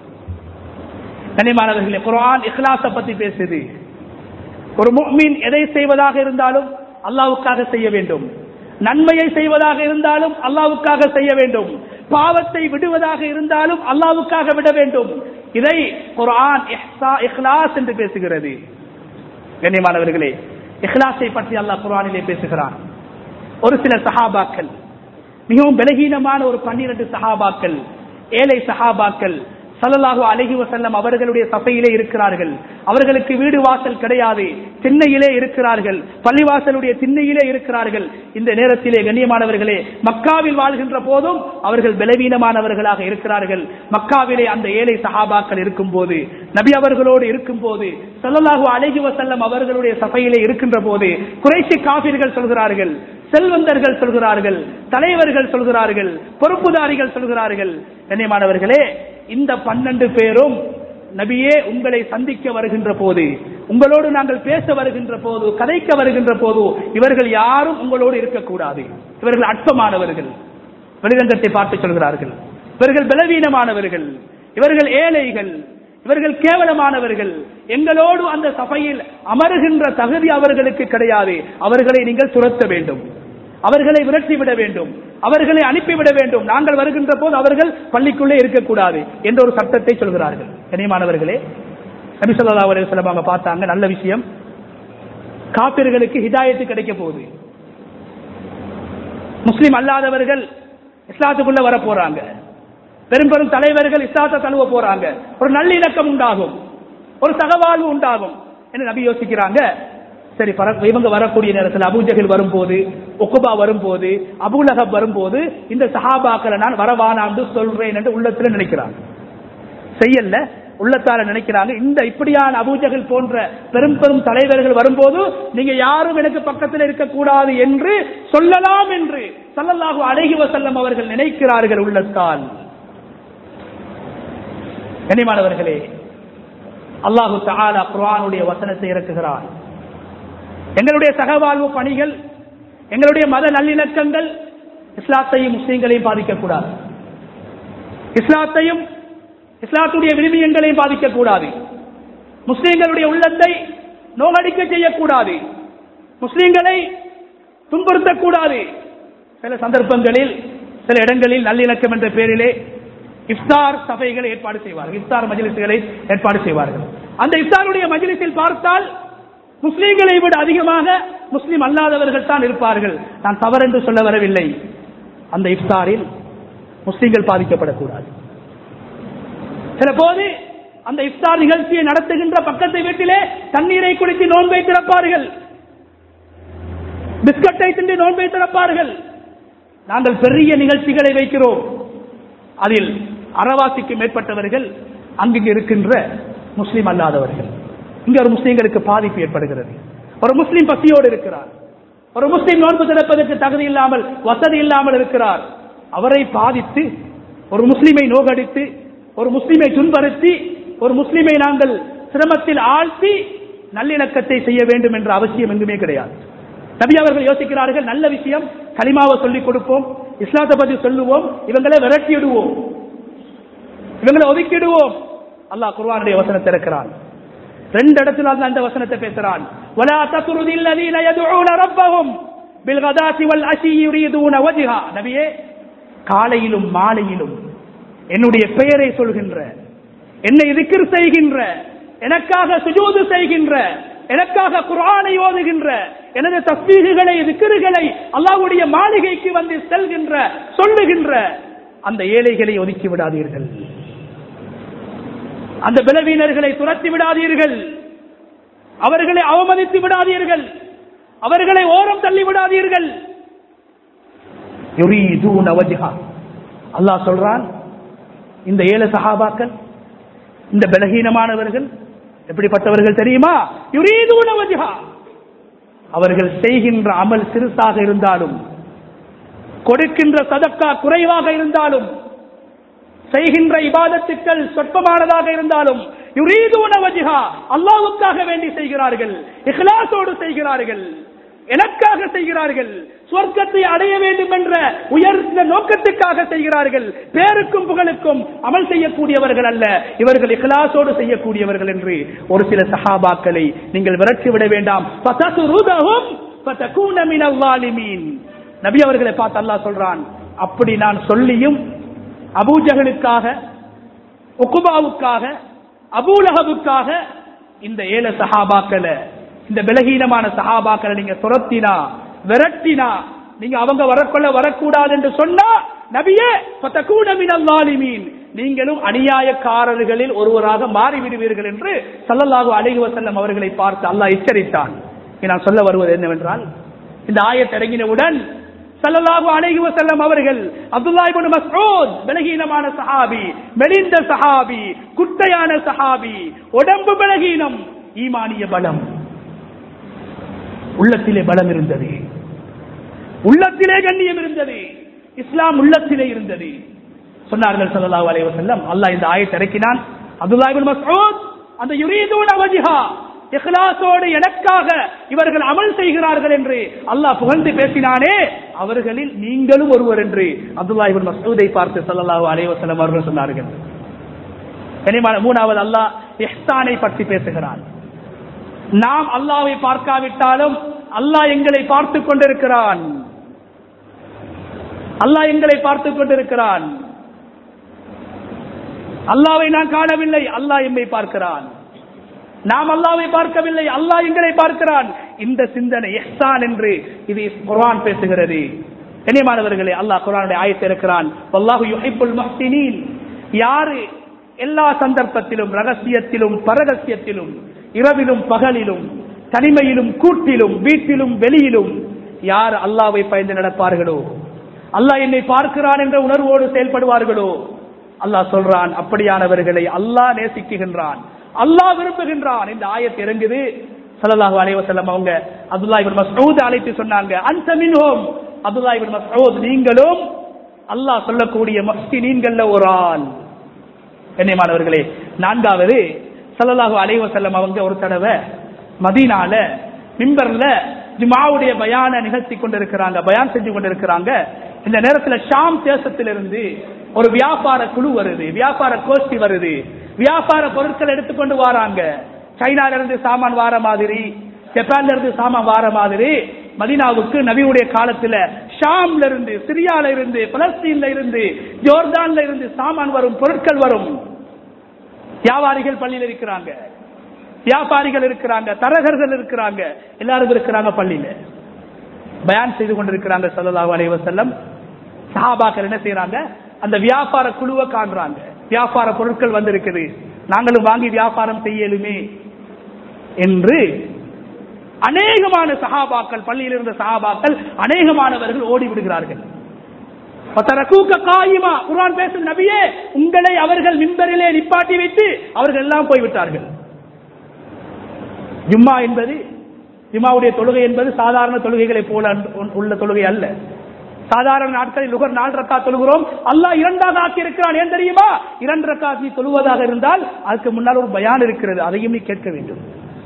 கனிமானவர்களே குர்ஆன் இஹ்லாஸ பத்தி பேசுது ஒரு முஃமின் எதை செய்வதாக இருந்தாலும் அல்லாஹ்வுக்காக செய்ய வேண்டும் நன்மையை செய்வதாக இருந்தாலும் அல்லாஹ்வுக்காக செய்ய வேண்டும் பாவத்தை விடுவதாக இருந்தாலும் அல்லாஹ்வுக்காக விட வேண்டும் இதை குர்ஆன் இஹ்சா இஹ்லாஸ் என்று பேசுகிறது கண்ணியமானவர்களே இஹ்லாஸை பற்றி அல்லாஹ் குர்ஆனிலே பேசுகிறான் ஒரு சில சஹாபாக்கள் மிகவும் பலகீனமான ஒரு பன்னிரண்டு சஹாபாக்கள் ஏழை சஹாபாக்கள் சல்லல்லாஹு அலைஹி வஸல்லம் அவர்களுடைய சபையிலே இருக்கிறார்கள் அவர்களுக்கு வீடு வாசல் கிடையாது திண்ணையிலே இருக்கிறார்கள் பள்ளிவாசலுடைய திண்ணையிலே இருக்கிறார்கள் இந்த நேரத்திலே கண்ணியமானவர்களே மக்காவில் வாழ்கின்ற போதும் அவர்கள் பலவீனமானவர்களாக இருக்கிறார்கள் மக்காவிலே அந்த ஏழை சஹாபாக்கள் இருக்கும் போது நபி அவர்களோடு இருக்கும் போது சல்லல்லாஹு அலைஹி வஸல்லம் அவர்களுடைய சபையிலே இருக்கின்ற போது குறைசி காபிர்கள் சொல்கிறார்கள் செல்வந்தர்கள் சொல்கிறார்கள் தலைவர்கள் சொல்கிறார்கள் பொறுப்புதாரிகள் சொல்கிறார்கள் கண்ணியமானவர்களே இந்த பன்னெண்டு பேரும் நபியே உங்களை சந்திக்க வருகின்ற போது உங்களோடு நாங்கள் பேச வருகின்ற போது கதைக்க வருகின்ற போது இவர்கள் யாரும் உங்களோடு இருக்கக்கூடாது இவர்கள் அற்பமானவர்கள் வெளிரங்கத்தை பார்த்து சொல்கிறார்கள் இவர்கள் பலவீனமானவர்கள் இவர்கள் ஏழைகள் இவர்கள் கேவலமானவர்கள் எங்களோடு அந்த சபையில் அமருகின்ற தகுதி அவர்களுக்கு கிடையாது அவர்களை நீங்கள் துரத்த வேண்டும் அவர்களை விரட்டிவிட வேண்டும் அவர்களை அனுப்பிவிட வேண்டும் நாங்கள் வருகின்ற போது அவர்கள் பள்ளிக்குள்ளே இருக்கக்கூடாது என்ற ஒரு சட்டத்தை சொல்கிறார்கள் கனியமானவர்களே நபிசல்லா அலுவலம் அவங்க பார்த்தாங்க நல்ல விஷயம் காப்பிர்களுக்கு ஹிதாயத்து கிடைக்க போகுது முஸ்லிம் அல்லாதவர்கள் இஸ்லாத்துக்குள்ள வர போறாங்க பெரும் பெரும் தலைவர்கள் இஸ்லாத்தை தழுவ போறாங்க ஒரு நல்லிணக்கம் உண்டாகும் ஒரு சகவாழ்வு உண்டாகும் என்று நபி யோசிக்கிறாங்க சரி பர- இவங்க வரக்கூடிய நேரத்தில் அபூஜகல் வரும்போது ஒக்குபா வரும்போது அபுலகப் வரும்போது இந்த சஹாபாக்களை நான் வரவானாண்டு சொல்றேன் என்று உள்ளத்துல நினைக்கிறாங்க செய்யல உள்ளத்தால நினைக்கிறாங்க இந்த இப்படியான அபூஜகல் போன்ற பெரும் பெரும் தலைவர்கள் வரும்போது நீங்க யாரும் எனக்கு பக்கத்தில் இருக்கக்கூடாது என்று சொல்லலாம் என்று சல்லல்லாஹு அலைஹி வஸல்லம் அவர்கள் நினைக்கிறார்கள் உள்ளத்தால் கனிமானவர்களே அல்லாஹு தஆலா குர்ஆனுடைய வசனத்தை இறக்குகிறான் எங்களுடைய சகவாழ்வு பணிகள் எங்களுடைய மத நல்லிணக்கங்கள் இஸ்லாத்தையும் முஸ்லீம்களையும் பாதிக்கக்கூடாது இஸ்லாத்தையும் இஸ்லாத்துடைய விழுமியங்களையும் பாதிக்கக்கூடாது முஸ்லீம்களுடைய உள்ளத்தை நோகடிக்க செய்யக்கூடாது முஸ்லீம்களை துன்புறுத்தக்கூடாது சில சந்தர்ப்பங்களில் சில இடங்களில் நல்லிணக்கம் என்ற பெயரிலே இஃப்தார் சபைகளை ஏற்பாடு செய்வார்கள் இஃப்தார் மஜ்லிஸ்களை ஏற்பாடு செய்வார்கள் அந்த இஃப்தாருடைய மஜ்லிஸில் பார்த்தால் முஸ்லீம்களை விட அதிகமாக முஸ்லீம் அல்லாதவர்கள் தான் இருப்பார்கள் நான் தவறென்று சொல்ல வரவில்லை அந்த இஃப்தாரில் முஸ்லீம்கள் பாதிக்கப்படக்கூடாது சில போது அந்த இஃப்தார் நிகழ்ச்சியை நடத்துகின்ற பக்கத்து வீட்டிலே தண்ணீரை குடித்து நோன்பை திறப்பார்கள் பிஸ்கட்டை தின்று நோன்பை திறப்பார்கள் நாங்கள் பெரிய நிகழ்ச்சிகளை வைக்கிறோம் அதில் அறவாசிக்கு மேற்பட்டவர்கள் அங்கு இருக்கின்ற முஸ்லிம் அல்லாதவர்கள் இங்க ஒரு முஸ்லிம்களுக்கு பாதிப்பு ஏற்படுகிறது ஒரு முஸ்லிம் பசியோடு இருக்கிறார் ஒரு முஸ்லிம் நோன்பு திறப்பதற்கு தகுதி இல்லாமல் வசதி இல்லாமல் இருக்கிறார் அவரை பாதித்து ஒரு முஸ்லிமை நோகடித்து ஒரு முஸ்லிமை துன்படுத்தி ஒரு முஸ்லிமை நாங்கள் சிரமத்தில் ஆழ்த்தி நல்லிணக்கத்தை செய்ய வேண்டும் என்ற அவசியம் எங்குமே கிடையாது நபி அவர்கள் யோசிக்கிறார்கள் நல்ல விஷயம் கலிமாவை சொல்லிக் கொடுப்போம் இஸ்லாத்தை பற்றி சொல்லுவோம் இவங்களை விரட்டிடுவோம் இவங்களை ஒதுக்கிடுவோம் அல்லாஹ் குர்வானுடைய வசனத்தை இருக்கிறான் ரெண்டு இடத்துல அந்த அந்த வசனத்தை பேசுறான் ولا تطرد الذين يدعون ربهم بالغداة والعشي يريدون وجهه நபியே காலையிலும் மாலையிலும் என்னுடைய பெயரை சொல்கின்ற என்னை திக்ர் செய்கின்ற எனக்காக சுஜூது செய்கின்ற எனக்காக குர்ஆனை ஓதுகின்ற எனது தஸ்பீகுகளை திக்ருகளை அல்லாஹ்வுடைய மாளிகைக்கு வந்து செல்கின்ற சொல்லுகின்ற அந்த ஏழைகளை ஒதுக்கி விடாதீர்கள் அந்த பலவீனர்களை துரத்தி விடாதீர்கள் அவர்களை அவமதித்து விடாதீர்கள் அவர்களை ஓரம் தள்ளி விடாதீர்கள் யுரீதூன வஜ்ஹா அல்லாஹ் சொல்றான் இந்த ஏழு சஹாபாக்கள் இந்த பலகீனமானவர்கள் எப்படிப்பட்டவர்கள் தெரியுமா யுரீதூன வஜ்ஹா அவர்கள் செய்கின்ற அமல் சிறுசாக இருந்தாலும் கொடுக்கின்ற சதக்கா குறைவாக இருந்தாலும் செய்கின்ற இபாதத்துக்கள் சொற்பமானதாக இருந்தாலும் யுரீதூன வஜ்ஹா அல்லாஹ்வுக்காக வேண்டி செய்கிறார்கள் இஹ்லாஸோடு செய்கிறார்கள் எனக்காக செய்கிறார்கள் சொர்க்கத்தை அடைய வேண்டும் என்ற உயர்ந்த நோக்கத்துக்காக செய்கிறார்கள் பேருக்கும் புகழுக்கும் அமல் செய்யக்கூடியவர்கள் அல்ல இவர்கள் இஹ்லாஸோடு செய்யக்கூடியவர்கள் என்று ஒரு சில சஹாபாக்களை நீங்கள் விரட்டி விட வேண்டாம் ஃபதசுருதஹும் ஃபதகூன மினல் ஸாலிமீன் நபி அவர்களை பார்த்து அல்லாஹ் சொல்றான் அப்படி நான் சொல்லியும் அபூஜகளுக்காக உக்குபாவுக்காக அபூலகவுக்காக இந்த ஏழு சஹாபாக்களை இந்த பலகீனமான சஹாபாக்களை நீங்க துரத்தினா விரட்டினா நீங்க அவங்க வரக்கொள்ள வரக்கூடாது என்று சொன்னா நபியே மீன் நீங்களும் அநியாயக்காரர்களில் ஒருவராக மாறிவிடுவீர்கள் என்று சல்லல்லாஹு அலைஹி வஸல்லம் அவர்களை பார்த்து அல்லாஹ் எச்சரித்தான் இங்க நான் சொல்ல வருவது என்னவென்றால் இந்த ஆயத் இறங்கினவுடன் சல்லல்லாஹு அலைஹி வஸல்லம் அவர்கள் அப்துல்லாஹ் இப்னு மஸ்ஊத் பலகீனமான சஹாபி மெலிந்த சஹாபி குட்டையான சஹாபி உடம்பு பலகீனம் ஈமானிய பலம் உள்ளத்திலே பலம் இருந்தது உள்ளத்திலே கண்ணியம் இருந்தது இஸ்லாம் உள்ளத்திலே இருந்தது சொன்னார்கள் ஸல்லல்லாஹு அலைஹி வஸல்லம் அல்லாஹ் இந்த ஆயத்தை இறக்கினான் அப்துல்லாஹ் இப்னு மஸ்ஊத் அந்த யுரீதுன வஜ்ஹா இஹ்லாஸோடு எனக்காக இவர்கள் அமல் செய்கிறார்கள் என்று அல்லாஹ் புகழ்ந்து பேசினானே அவர்களில் நீங்களும் ஒருவர் என்று அப்துல்லா இப்னு மஸ்ஊதை பார்த்து ஸல்லல்லாஹு அலைஹி வஸல்லம் அவர்கள் சொன்னார்கள் கனிமான மூணாவது அல்லாஹ் இஹ்சானை பற்றி பேசுகிறான் நாம் அல்லாஹ்வை பார்க்காவிட்டாலும் அல்லாஹ் எங்களை பார்த்து கொண்டிருக்கிறான் அல்லாஹ் எங்களை பார்த்து கொண்டிருக்கிறான் அல்லாவை நான் காணவில்லை அல்லாஹ் எம்மை பார்க்கிறான் நாம் அல்லாவை பார்க்கவில்லை அல்லாஹ் எங்களை பார்க்கிறான் இந்த சிந்தனை எஹ்சான் என்று இது குர்ஆன் பேசுகிறது கண்ணியமானவர்களே அல்லாஹ் குர்ஆனுடைய ஆயத்தை இருக்கிறான் வல்லாஹு யுஹிப்புல் முஹ்சினீன் யாரு எல்லா சந்தர்ப்பத்திலும் ரகசியத்திலும் பரகசியத்திலும் இரவிலும் பகலிலும் தனிமையிலும் கூட்டிலும் வீட்டிலும் வெளியிலும் யார் அல்லாவை பயந்து நடப்பார்களோ அல்லாஹ் என்னை பார்க்கிறான் என்ற உணர்வோடு செயல்படுவார்களோ அல்லாஹ் சொல்றான் அப்படியானவர்களை அல்லாஹ் நேசிக்குகின்றான் அல்லாஹ் விரும்புகின்றான் இந்த ஆயத் இறங்குது ஸல்லல்லாஹு அலைஹி வஸல்லம் அவங்க அப்துல்லாஹ் இப்னு மஸ்ஊத் அழைத்து சொன்னாங்க அன்த மின்ஹும் அப்துல்லாஹ் இப்னு மஸ்ஊத் நீங்களும் அல்லாஹ் சொல்லக்கூடிய முஹ்சினீன்கள்ல ஒரு ஆள் கண்ணியமானவர்களே நான்காவது ஸல்லல்லாஹு அலைஹி வஸல்லம் அவங்க ஒரு தடவை மதீனால மிம்பர்ல ஜுமாவுடைய பயான நிகழ்த்தி கொண்டிருக்கிறாங்க பயான் செஞ்சு கொண்டிருக்கிறாங்க இந்த நேரத்துல ஷாம் தேசத்திலிருந்து ஒரு வியாபார குழு வருது வியாபார கோஷ்டி வருது வியாபார பொருட்கள் எடுத்துக்கொண்டு வராங்க சைனால இருந்து சாமான் வார மாதிரி ஜப்பான்ல இருந்து சாமான் வார மாதிரி மதீனாவுக்கு நபியுடைய காலத்துல ஷாம்ல இருந்து சிரியால இருந்து பலஸ்தீன்ல இருந்து ஜோர்தான்ல இருந்து சாமான் வரும் பொருட்கள் வரும் வியாபாரிகள் பள்ளியில் இருக்கிறாங்க வியாபாரிகள் இருக்கிறாங்க தரகர்கள் இருக்கிறாங்க எல்லாரும் இருக்கிறாங்க பள்ளியில பயான் செய்து கொண்டிருக்கிறாங்க சல்லல்லாஹு அலைஹி வஸல்லம் சஹாபாக்கள் என்ன செய்யறாங்க அந்த வியாபார குழுவை காண்றாங்க வியாபார பொருட்கள் வந்திருக்குது நாங்களும் வாங்கி வியாபாரம் செய்யலுமே என்று அநேகமான சஹாபாக்கள் பள்ளியில் இருந்த சஹாபாக்கள் அநேகமானவர்கள் ஓடி விடுகிறார்கள் பத்தரக்கூக்க காயிமா குர்ஆன் பேசும் நபியே உங்களை அவர்கள் மின்பரிலே நிப்பாட்டி வைத்து அவர்கள் எல்லாம் போய்விட்டார்கள் ஜும்மா என்பது ஜும்மாவுடைய தொழுகை என்பது சாதாரண தொழுகைகளை போல உள்ள தொழுகை அல்ல சாதாரண நாட்களில் நுகர் நாலு ரக்கா தொழுகிறோம் அல்லாஹ் இரண்டாக ஆக்கி இருக்கிறான் ஏன் தெரியுமா இரண்டு ரக்கா நீ தொழுவதாக இருந்தால் அதுக்கு முன்னால் ஒரு பயான் இருக்கிறது அதையும் நீ கேட்க வேண்டும்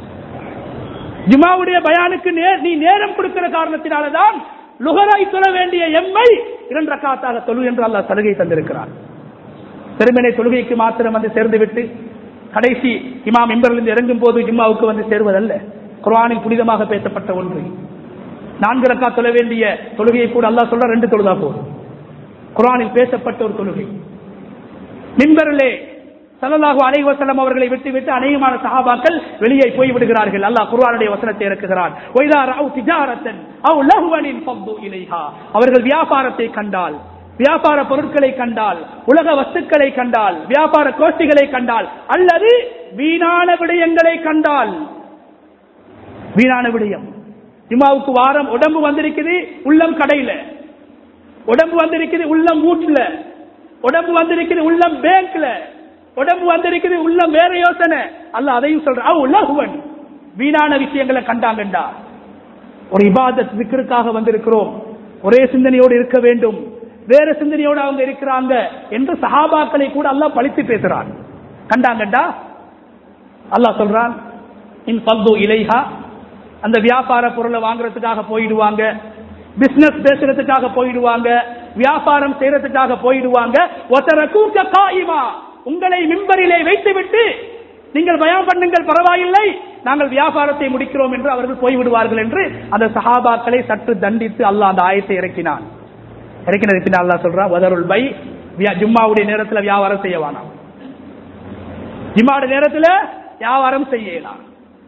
ஜுமாவுடைய பயானுக்கு நேர் நீ நேரம் கொடுக்கிற காரணத்தினாலதான் லுகராய் தொழ வேண்டிய எம்மை இரண்டு ரக்காத்தாக தொழு என்று அல்லாஹ் சலுகை தந்திருக்கிறான் பெருமனை தொழுகைக்கு மாத்திரம் வந்து சேர்ந்து விட்டு கடைசி இமாம் இம்பரிலிருந்து இறங்கும் போது ஜும்மாவுக்கு வந்து சேருவதல்ல குர்ஆனில் புனிதமாக பேசப்பட்ட ஒன்று நான்கு ரக்கா தொழ வேண்டிய தொழுகையை கூட அல்லாஹ் சொல்ற ரெண்டு தொழுதா போதும் குர்ஆனில் பேசப்பட்ட ஒரு தொழுகை மின்பரிலே சல்லல்லாஹு அலைஹி வஸல்லம் அவர்களை விட்டு விட்டு அநேகமான சஹாபாக்கள் வெளியே போய் விடுகிறார்கள் அல்லாஹ் குர்ஆனுடைய வசனத்தை இறக்குகிறான் ஒய்தா ரஅவ் திஜாரத்தன் அவ் லஹ்வனின் ஃபது இலைஹா அவர்கள் வியாபாரத்தை கண்டால் வியாபார பொருட்களை கண்டால் உலக வஸ்துக்களை கண்டால் வியாபார கோஷ்டிகளை கண்டால் அல்லது வீணான விடயங்களை கண்டால் வீணான விடயம் ஜுமாவுக்கு வாரம் உடம்பு வந்திருக்குது உள்ளம் கடையில உடம்பு வந்திருக்குது உள்ளம் வீட்டுல உடம்பு வந்திருக்குது உள்ளம் பேங்க்ல உடம்பு வந்திருக்குது உள்ளம் வேற யோசனை அல்ல அதையும் சொல்றான் உலகுவன் வீணான விஷயங்களை கண்டாங்கண்டா ஒரு இபாதத் விக்கிற்காக வந்திருக்கிறோம் ஒரே சிந்தனையோடு இருக்க வேண்டும் வேற சிந்தனையோடு அவங்க இருக்கிறாங்க என்று சஹாபாக்களை கூட அல்லாஹ் பழித்து பேசுறான் கண்டாங்கண்டா அல்லாஹ் சொல்றான் இன் பல்து இலைஹா அந்த வியாபார பொருளை வாங்குறதுக்காக போயிடுவாங்க பிசினஸ் பேசுறதுக்காக போயிடுவாங்க வியாபாரம் செய்யறதுக்காக போயிடுவாங்க ஒருத்தர கூக்க காயிமா உங்களை மிம்பரிலே வைத்துவிட்டு நீங்கள் பயம் பண்ணுங்கள் பரவாயில்லை நாங்கள் வியாபாரத்தை முடிக்கிறோம் என்று அவர்கள் போய்விடுவார்கள் என்று அந்த சஹாபாக்களை சற்று தண்டித்து அல்லாஹ் அந்த ஆயத்தை இறக்கினான் இறக்கினது பின்னால் அல்லாஹ் சொல்றான் வதருள் பை ஜும்மாவுடைய நேரத்தில் வியாபாரம் செய்ய வேணாம் ஜும்மாவுடைய நேரத்தில் வியாபாரம் செய்யலாம்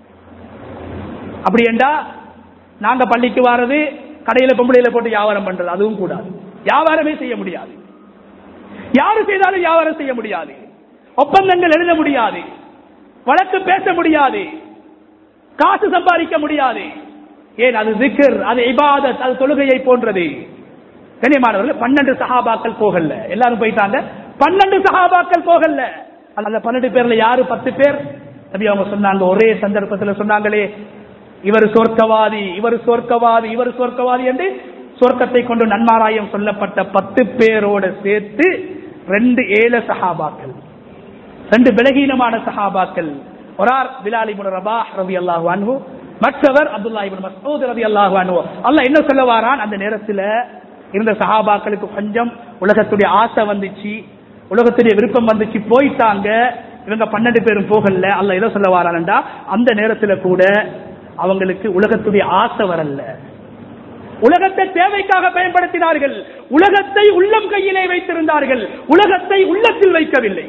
அப்படி என்றா நாங்க பள்ளிக்கு வாரது கடையில பொம்பளையில போட்டு வியாபாரம் பண்றது அதுவும் கூடாது வியாபாரமே செய்ய முடியாது யாரு செய்தாலும் வியாபாரம் செய்ய முடியாது ஒப்பந்தங்கள் எழுத முடியாது வழக்கு பேச முடியாது காசு சம்பாதிக்க முடியாது ஏன் அது திக்கர் அது இபாதத் அது தொழுகையை போன்றது கண்ணியமானவர்கள் பன்னெண்டு சஹாபாக்கள் போகல எல்லாரும் போயிட்டாங்க பன்னெண்டு சஹாபாக்கள் போகல அந்த பன்னெண்டு பேர்ல யாரு பத்து பேர் நபி அவங்க சொன்னாங்க ஒரே சந்தர்ப்பத்தில் சொன்னாங்களே இவர் சொர்க்கவாதி இவர் சொர்க்கவாதி இவர் சொர்க்கவாதி என்று சொர்க்கத்தை கொண்டு நன்மாராயம் சொல்லப்பட்ட பத்து பேரோட சேர்த்து ரெண்டு ஏழ சஹாபாக்கள் ரெண்டு பலகீனமான சஹாபாக்கள் ஒரார் பிலால் இப்னு ரபாஹ் ரலியல்லாஹு அன்ஹு மற்றவர் அப்துல்லா இப்னு மஸ்ஊத் ரலியல்லாஹு அன்ஹு அல்லாஹ் என்ன சொல்ல வாரான் அந்த நேரத்துல இருந்த சஹாபாக்களுக்கு கொஞ்சம் உலகத்துடைய ஆசை வந்துச்சு உலகத்துடைய விருப்பம் வந்துச்சு போயிட்டாங்க இவங்க பன்னெண்டு பேரும் போகல அல்ல எதை சொல்ல வாரான்டா அந்த நேரத்துல கூட அவங்களுக்கு உலகத்துடைய ஆசை வரல உலகத்தை தேவைக்காக பயன்படுத்தினார்கள் உலகத்தை உள்ளம் கையிலே வைத்திருந்தார்கள் உலகத்தை உள்ளத்தில் வைக்கவில்லை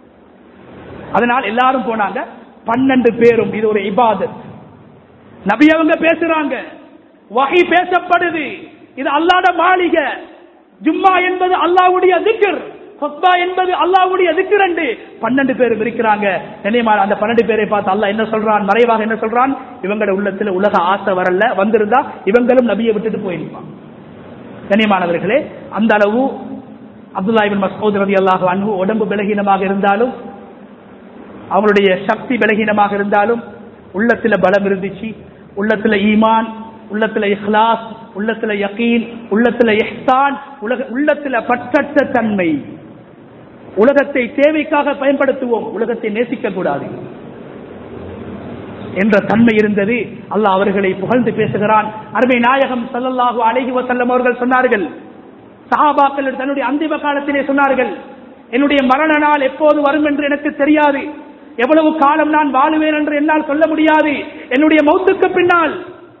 அதனால் எல்லாரும் போனாங்க பன்னெண்டு பேரும் இது ஒரு இபாதத் நபி அவங்க பேசுறாங்க வகை பேசப்படுது இது அல்லாட மாளிகை ஜும்மா என்பது அல்லாவுடைய திக்கர் கொத்பா என்பது அல்லாவுடைய திக்கரண்டு பன்னெண்டு பேர் இருக்கிறாங்க நினைமா அந்த பன்னெண்டு பேரை பார்த்து அல்லாஹ் என்ன சொல்றான் மறைவாக என்ன சொல்றான் இவங்களோட உள்ளத்துல உலக ஆசை வரல வந்திருந்தா இவங்களும் நபியை விட்டுட்டு போயிருப்பான் கண்ணியமானவர்களே அந்த அளவு அப்துல்லா இபின் மசூத் ரதி அல்லாஹ் அன்பு உடம்பு பலகீனமாக இருந்தாலும் அவங்களுடைய சக்தி பலகீனமாக இருந்தாலும் உள்ளத்துல பலம் இருந்துச்சு உள்ளத்துல ஈமான் உள்ளத்துல இஹ்லாஸ் உள்ளத்துல யகீன் உள்ளத்துல இஹ்தான் உலக உள்ளத்துல பற்றற்ற தன்மை உலகத்தை தேவைக்காக பயன்படுத்துவோம் உலகத்தை நேசிக்க கூடாது என்ற தன்மை இருந்தது அல்லாஹ் அவர்களை புகழ்ந்து பேசுகிறான் அருமை நாயகம் சல்லல்லாஹு அலைஹி வஸல்லம் அவர்கள் சொன்னார்கள் சஹாபாக்கள் தன்னுடைய அந்திம காலத்திலே சொன்னார்கள் என்னுடைய மரண நாள் எப்போது வரும் என்று எனக்கு தெரியாது எவ்வளவு காலம் நான் வாழுவேன் என்று என்னால் சொல்ல முடியாது என்னுடைய மௌத்துக்கு பின்னால்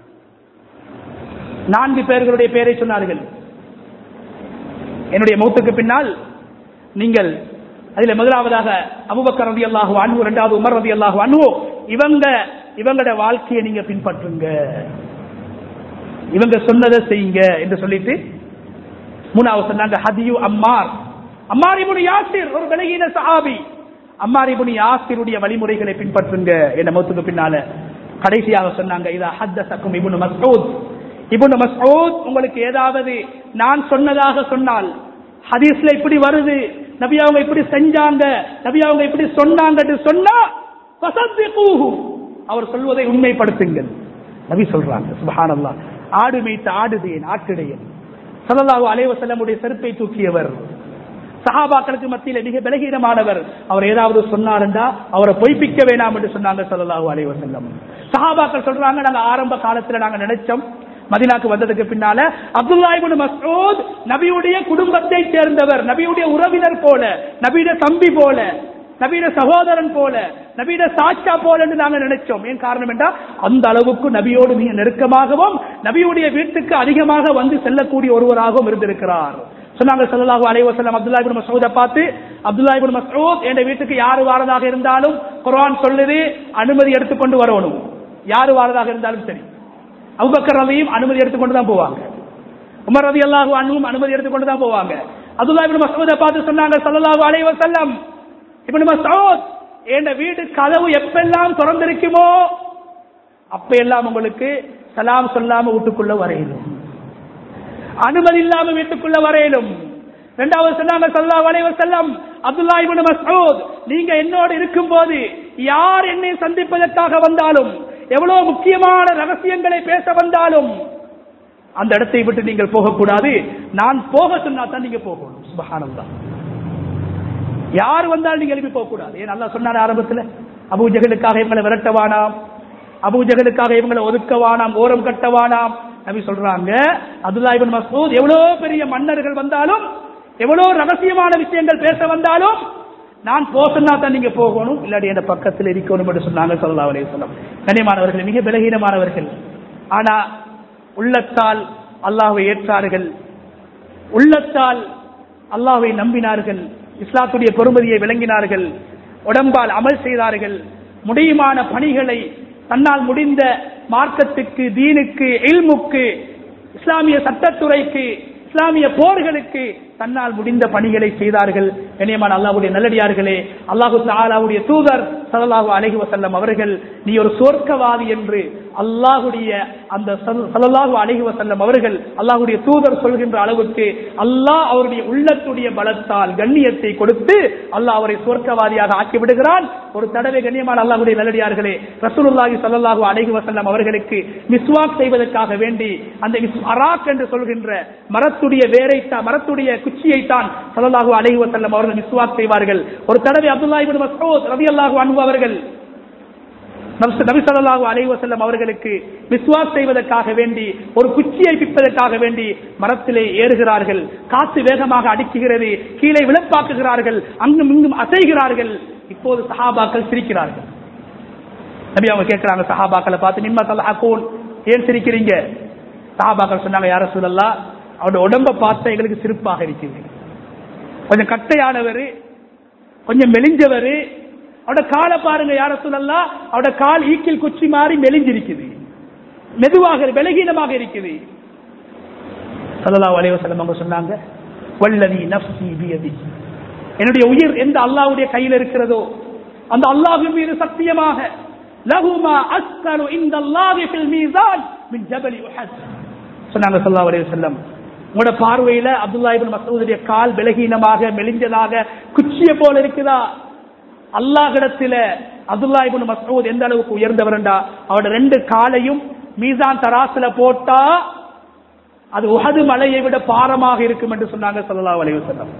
நான்கு பேர்களுடைய பெயரை சொன்னார்கள் என்னுடைய மௌத்துக்கு பின்னால் நீங்கள் அதில் முதலாவதாக அபுபக்கர் ரதி அல்லாஹு அன்பு இரண்டாவது உமர் ரதி அல்லாஹு அன்பு இவங்க இவங்களோட வாழ்க்கையை நீங்க பின்பற்றுங்க இவங்க சொன்னதை செய்யுங்க என்று சொல்லிட்டு மூணாவது சொன்னாங்க ஹதியு அம்மார் அம்மார் இபுனு யாசிர் ஒரு விலகின சஹாபி அம்மார் இபுனு யாசிருடைய வழிமுறைகளை பின்பற்றுங்க என்ற மௌத்துக்கு பின்னால கடைசியாக சொன்னாங்க இதா ஹத்தசக்கும் இபுனு மஸ்ஊத் இபுனு மஸ்ஊத் உங்களுக்கு ஏதாவது நான் சொன்னதாக சொன்னால் ஹதீஸ்ல இப்படி வருது நபி அவங்க இப்படி செஞ்சாங்க நபி அவங்க இப்படி சொன்னாங்கன்னு சொன்னா ஃபசத்திகூஹு. அவர் சொல்வதை உண்மைப்படுத்துங்கள் நபி சொல்றாங்க சுபஹானல்லாஹ் ஆடு மேய்த்த ஆடுதேன் ஆட்டிடையன் ஸல்லல்லாஹு அலைஹி வஸல்லமுடைய செருப்பை தூக்கியவர் சஹாபாக்களுக்கு மத்தியில மிக பலகீனமானவர் அவர் ஏதாவது சொன்னாருண்டா அவரை பொய்ப்பிக்க வேணாம் என்று சொன்னாங்க ஸல்லல்லாஹு அலைஹி வஸல்லம் சஹாபாக்கள் சொல்றாங்க நாங்க ஆரம்ப காலத்துல நாங்க நினைச்சோம் மதினாக்கு வந்ததுக்கு பின்னால அப்துல்லா இப்னு மஸ்ஊத் நபியுடைய குடும்பத்தை சேர்ந்தவர் நபியுடைய உறவினர் போல நபியுடைய தம்பி போல நபியுடைய சகோதரன் போல நபியுடைய சாட்சா போல என்று நாங்க நினைச்சோம் ஏன் காரணம் என்றால் அந்த அளவுக்கு நபியோடு மிக நெருக்கமாகவும் நபியுடைய வீட்டுக்கு அதிகமாக வந்து செல்லக்கூடிய ஒருவராகவும் இருந்திருக்கிறார் சொன்னாங்க ஸல்லல்லாஹு அலைஹி வஸல்லம் அப்துல்லா இப்னு மஸ்ஊத பார்த்து அப்துல்லா இப்னு மஸ்ஊத் என்ற வீட்டுக்கு யாரு வாரதாக இருந்தாலும் குர்ஆன் சொல்லுது அனுமதி எடுத்துக்கொண்டு வரணும் யாரு வாரதாக இருந்தாலும் சரி அபூபக்கர் ரலியும் அனுமதி எடுத்துக்கொண்டு தான் போவாங்க உமர் ரலியல்லாஹு அன்ஹும் அனுமதி எடுத்துக்கொண்டு தான் போவாங்க அப்துல்லா இப்னு மஸ்ஊத பார்த்து சொன்னாங்க ஸல்லல்லாஹு அலைஹி வஸல்லம் இப்னு மஸ்ஊத் என்ற வீடு கதவு எப்பெல்லாம் திறந்திருக்குமோ அப்ப எல்லாம் உங்களுக்கு சலாம் சொல்லாம வீட்டுக்குள்ள வரையணும் அனுமதி இல்லாம வீட்டுக்குள்ள வரையணும் இரண்டாவது சொன்னாங்க ஸல்லல்லாஹு அலைஹி வஸல்லம் அப்துல்லா இப்னு மஸ்ஊத் நீங்க என்னோடு இருக்கும்போது யார் என்னை சந்திப்பதற்காக வந்தாலும் எவ்வளவு முக்கியமான ரகசியங்களை பேச வந்தாலும் அந்த இடத்தை விட்டு நீங்கள் போகக்கூடாது நான் போக சொன்னா தான் நீங்க போகணும் சுபஹானல்லாஹ் யார் வந்தாலும் நீங்க எழுப்பி போக கூடாது ஏன் நல்லா சொன்னார் ஆரம்பத்தில் அபூ ஜஹலுக்காக இவங்களை விரட்டவானாம் அபூ ஜஹலுக்காக இவங்களை ஒதுக்கவானாம் ஓரம் கட்டவானாம் நபி சொல்றாங்க அப்துல்லா இப்னு மஸ்ஊத் எவ்வளவு பெரிய மன்னர்கள் வந்தாலும் எவ்வளவு ரகசியமான விஷயங்கள் பேச வந்தாலும் நான் போசன்னா தான் நீங்க போகணும் இல்லாட்டி என் பக்கத்தில் இருக்கணும் என்று சொன்னாங்க ஸல்லல்லாஹு அலைஹி வஸல்லம் கண்ணியமானவர்கள் மிக பலகீனமானவர்கள் ஆனா உள்ளத்தால் அல்லாஹ்வை ஏற்றார்கள் உள்ளத்தால் அல்லாஹ்வை நம்பினார்கள் இஸ்லாத்துடைய பொறுமதியை விளங்கினார்கள் உடம்பால் அமல் செய்தார்கள் முடியுமான பணிகளை தன்னால் முடிந்த மார்க்கத்துக்கு தீனுக்கு இல்முக்கு இஸ்லாமிய சட்டத்துறைக்கு இஸ்லாமிய போர்களுக்கு தன்னால் முடிந்த பணிகளை செய்தார்கள் கண்ணியமான அல்லாஹ்வுடைய நல்லடியார்களே அல்லாஹு தாலாவுடைய தூதர் ஸல்லல்லாஹு அலைஹி வஸல்லம் அவர்கள் நீ ஒரு சொர்க்கவாதி என்று அல்லாஹ்வுடைய அந்த ஸல்- ஸல்லல்லாஹு அலைஹி வஸல்லம் அவர்கள் அல்லாஹ்வுடைய தூதர் சொல்கின்ற அளவுக்கு அல்லாஹ் அவருடைய உள்ளத்துடைய பலத்தால் கண்ணியத்தை கொடுத்து அல்லாஹ் அவரை சொர்க்கவாதியாக ஆக்கி விடுகிறான் ஒரு தடவை கண்ணியமான அல்லாஹ்வுடைய நல்லடியார்களே ரசூலுல்லாஹி ஸல்லல்லாஹு அலைஹி வஸல்லம் அவர்களுக்கு மிஸ்வாக் செய்வதற்காக வேண்டி அந்த மிஸ்- அராக் என்று சொல்கின்ற மரத்துடைய வேரை தான் மரத்துடைய குச்சியை தான் ஸல்லல்லாஹு அலைஹி வஸல்லம் அவர்கள் மிஸ்வாக் செய்வார்கள் ஒரு தடவை அப்துல்லா இப்னு மஸ்ஊத் ரலியல்லாஹு அன்ஹு அவர்கள் நபி- நபி ஸல்லல்லாஹு அலைஹி வஸல்லம் அவர்களுக்கு மிஸ்வாக் செய்வதற்காக வேண்டி ஒரு குச்சியை பிப்பதற்காக வேண்டி மரத்திலே ஏறுகிறார்கள் காற்று வேகமாக அடிக்குகிறது கீழே விழப்பாக்குகிறார்கள் அங்கும் இங்கும் அசைகிறார்கள் இப்போது சஹாபாக்கள் சிரிக்கிறார்கள் நபி அவங்க கேட்கிறாங்க சஹாபாக்களை பார்த்து நிம்ம தலஹக்கூன் ஏன் சிரிக்கிறீங்க சஹாபாக்கள் சொன்னாங்க யார சொல்லலாம் அவருடைய உடம்ப பார்த்தா எங்களுக்கு சிரிப்பாக இருக்குது கொஞ்சம் கட்டையானவர் கொஞ்சம் மெலிஞ்சவர் அவட காலை பாருங்க யார சொல்லலாம் அவட கால் ஈக்கில் குச்சி மாறி மெலிஞ்சிருக்குது மெதுவாக பலகீனமாக இருக்குது சல்லல்லாஹு அலைஹி வஸல்லம் அவங்க சொன்னாங்க வல்லதி நஃப்ஸி பியதி என்னுடைய உயிர் எந்த அல்லாஹ்வுடைய கையில் இருக்கிறதோ அந்த அல்லாஹ்வின் மீது சத்தியமாக லஹுமா அஸ்கரு இந்த அல்லாஹி ஃபில் மீசான் மின் ஜபலி உஹத் சொன்னாங்க ஸல்லல்லாஹு அலைஹி வஸல்லம் உங்களோட பார்வையில அப்துல்லா இப்னு மஸ்ஊதுடைய கால் பலகீனமாக மெலிஞ்சதாக குச்சிய போல இருக்குதா அல்லாஹ்விடத்தில அப்துல்லா இப்னு மஸ்ஊத் எந்த அளவுக்கு உயர்ந்தவர்டா அவரோட ரெண்டு காலையும் மீசான் தராசுல போட்டா அது உஹது மலையை விட பாரமாக இருக்கும் என்று சொன்னாங்க ஸல்லல்லாஹு அலைஹி வஸல்லம்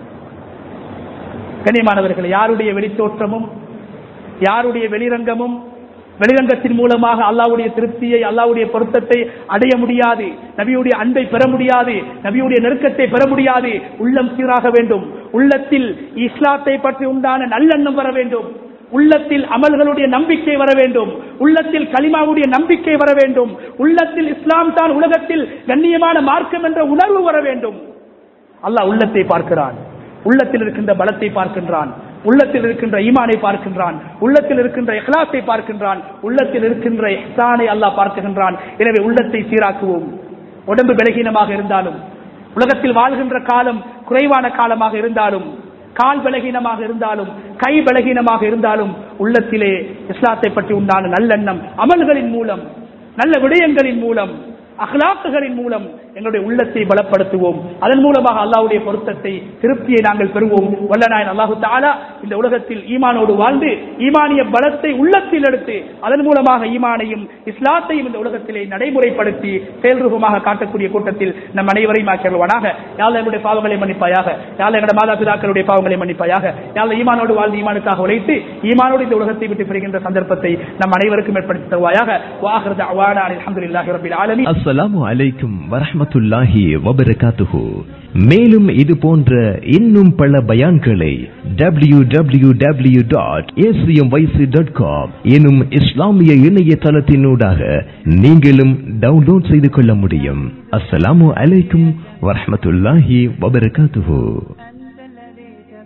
கண்ணியமானவர்கள் யாருடைய வெளித்தோற்றமும் யாருடைய வெளிரங்கமும் வெளிரங்கத்தின் மூலமாக அல்லாவுடைய திருப்தியை அல்லாவுடைய பொருத்தத்தை அடைய முடியாது நபியுடைய அன்பை பெற முடியாது நபியுடைய நெருக்கத்தை பெற முடியாது உள்ளம் சீராக வேண்டும் உள்ளத்தில் இஸ்லாத்தை பற்றி உண்டான நல்லெண்ணம் வர வேண்டும் உள்ளத்தில் அமல்களுடைய நம்பிக்கை வர வேண்டும் உள்ளத்தில் கலிமாவுடைய நம்பிக்கை வர வேண்டும் உள்ளத்தில் இஸ்லாம் தான் உலகத்தில் கண்ணியமான மார்க்கம் என்ற உணர்வு வர வேண்டும் அல்லாஹ் உள்ளத்தை பார்க்கிறான் உள்ளத்தில் இருக்கின்ற பலத்தை பார்க்கின்றான் உள்ளத்தில் இருக்கின்ற ஈமானை பார்க்கின்றான் உள்ளத்தில் இருக்கின்ற இஹ்லாஸை பார்க்கின்றான் உள்ளத்தில் இருக்கின்ற இஹ்சானை அல்லாஹ் பார்க்கின்றான் எனவே உள்ளத்தை சீராக்குவோம் உடம்பு பலகீனமாக இருந்தாலும் உலகத்தில் வாழ்கின்ற காலம் குறைவான காலமாக இருந்தாலும் கால் பலகீனமாக இருந்தாலும் கை பலகீனமாக இருந்தாலும் உள்ளத்திலே இஸ்லாத்தை பற்றி உண்டான நல்லெண்ணம் அமல்களின் மூலம் நல்ல விடயங்களின் மூலம் அஹ்லாக்குகளின் மூலம் எங்களுடைய உள்ளத்தை பலப்படுத்துவோம் அதன் மூலமாக அல்லாஹ்வுடைய பொருத்தத்தை திருப்தியை நாங்கள் பெறுவோம் வல்லநாயன் அல்லாஹு தாலா இந்த உலகத்தில் ஈமானோடு வாழ்ந்து ஈமானிய பலத்தை உள்ளத்தில் எடுத்து அதன் மூலமாக ஈமானையும் இஸ்லாத்தையும் இந்த உலகத்திலே நடைமுறைப்படுத்தி செயல்ரூபமாக காட்டக்கூடிய கூட்டத்தில் நம் அனைவரையும் ஆக்கிடுவானாக யாழ் எங்களுடைய பாவங்களை மன்னிப்பாயாக யாழ் எங்களுடைய மாதா பிதாக்களுடைய பாவங்களை மன்னிப்பாயாக யாழ் ஈமானோடு வாழ்ந்து ஈமானுக்காக உழைத்து ஈமானோடு இந்த உலகத்தை விட்டு பெறுகின்ற சந்தர்ப்பத்தை நம் அனைவருக்கும் ஏற்படுத்தி தருவாயாக வாஹிருத அவானா அல்ஹம்துலில்லாஹி ரப்பில் ஆலமீன் அஸ்ஸலாமு அலைக்கும் வரஹ்மத்துல்லாஹி வபரகாத்துஹு மேலும் இது போன்ற இன்னும் பல பயான்களை W W W dot dot com எனும் இஸ்லாமிய இணையதளத்தினூடாக நீங்களும் டவுன்லோட் செய்து கொள்ள முடியும் அஸ்ஸலாமு அலைக்கும் வரஹ்மத்துல்லாஹி வபரகாத்துஹு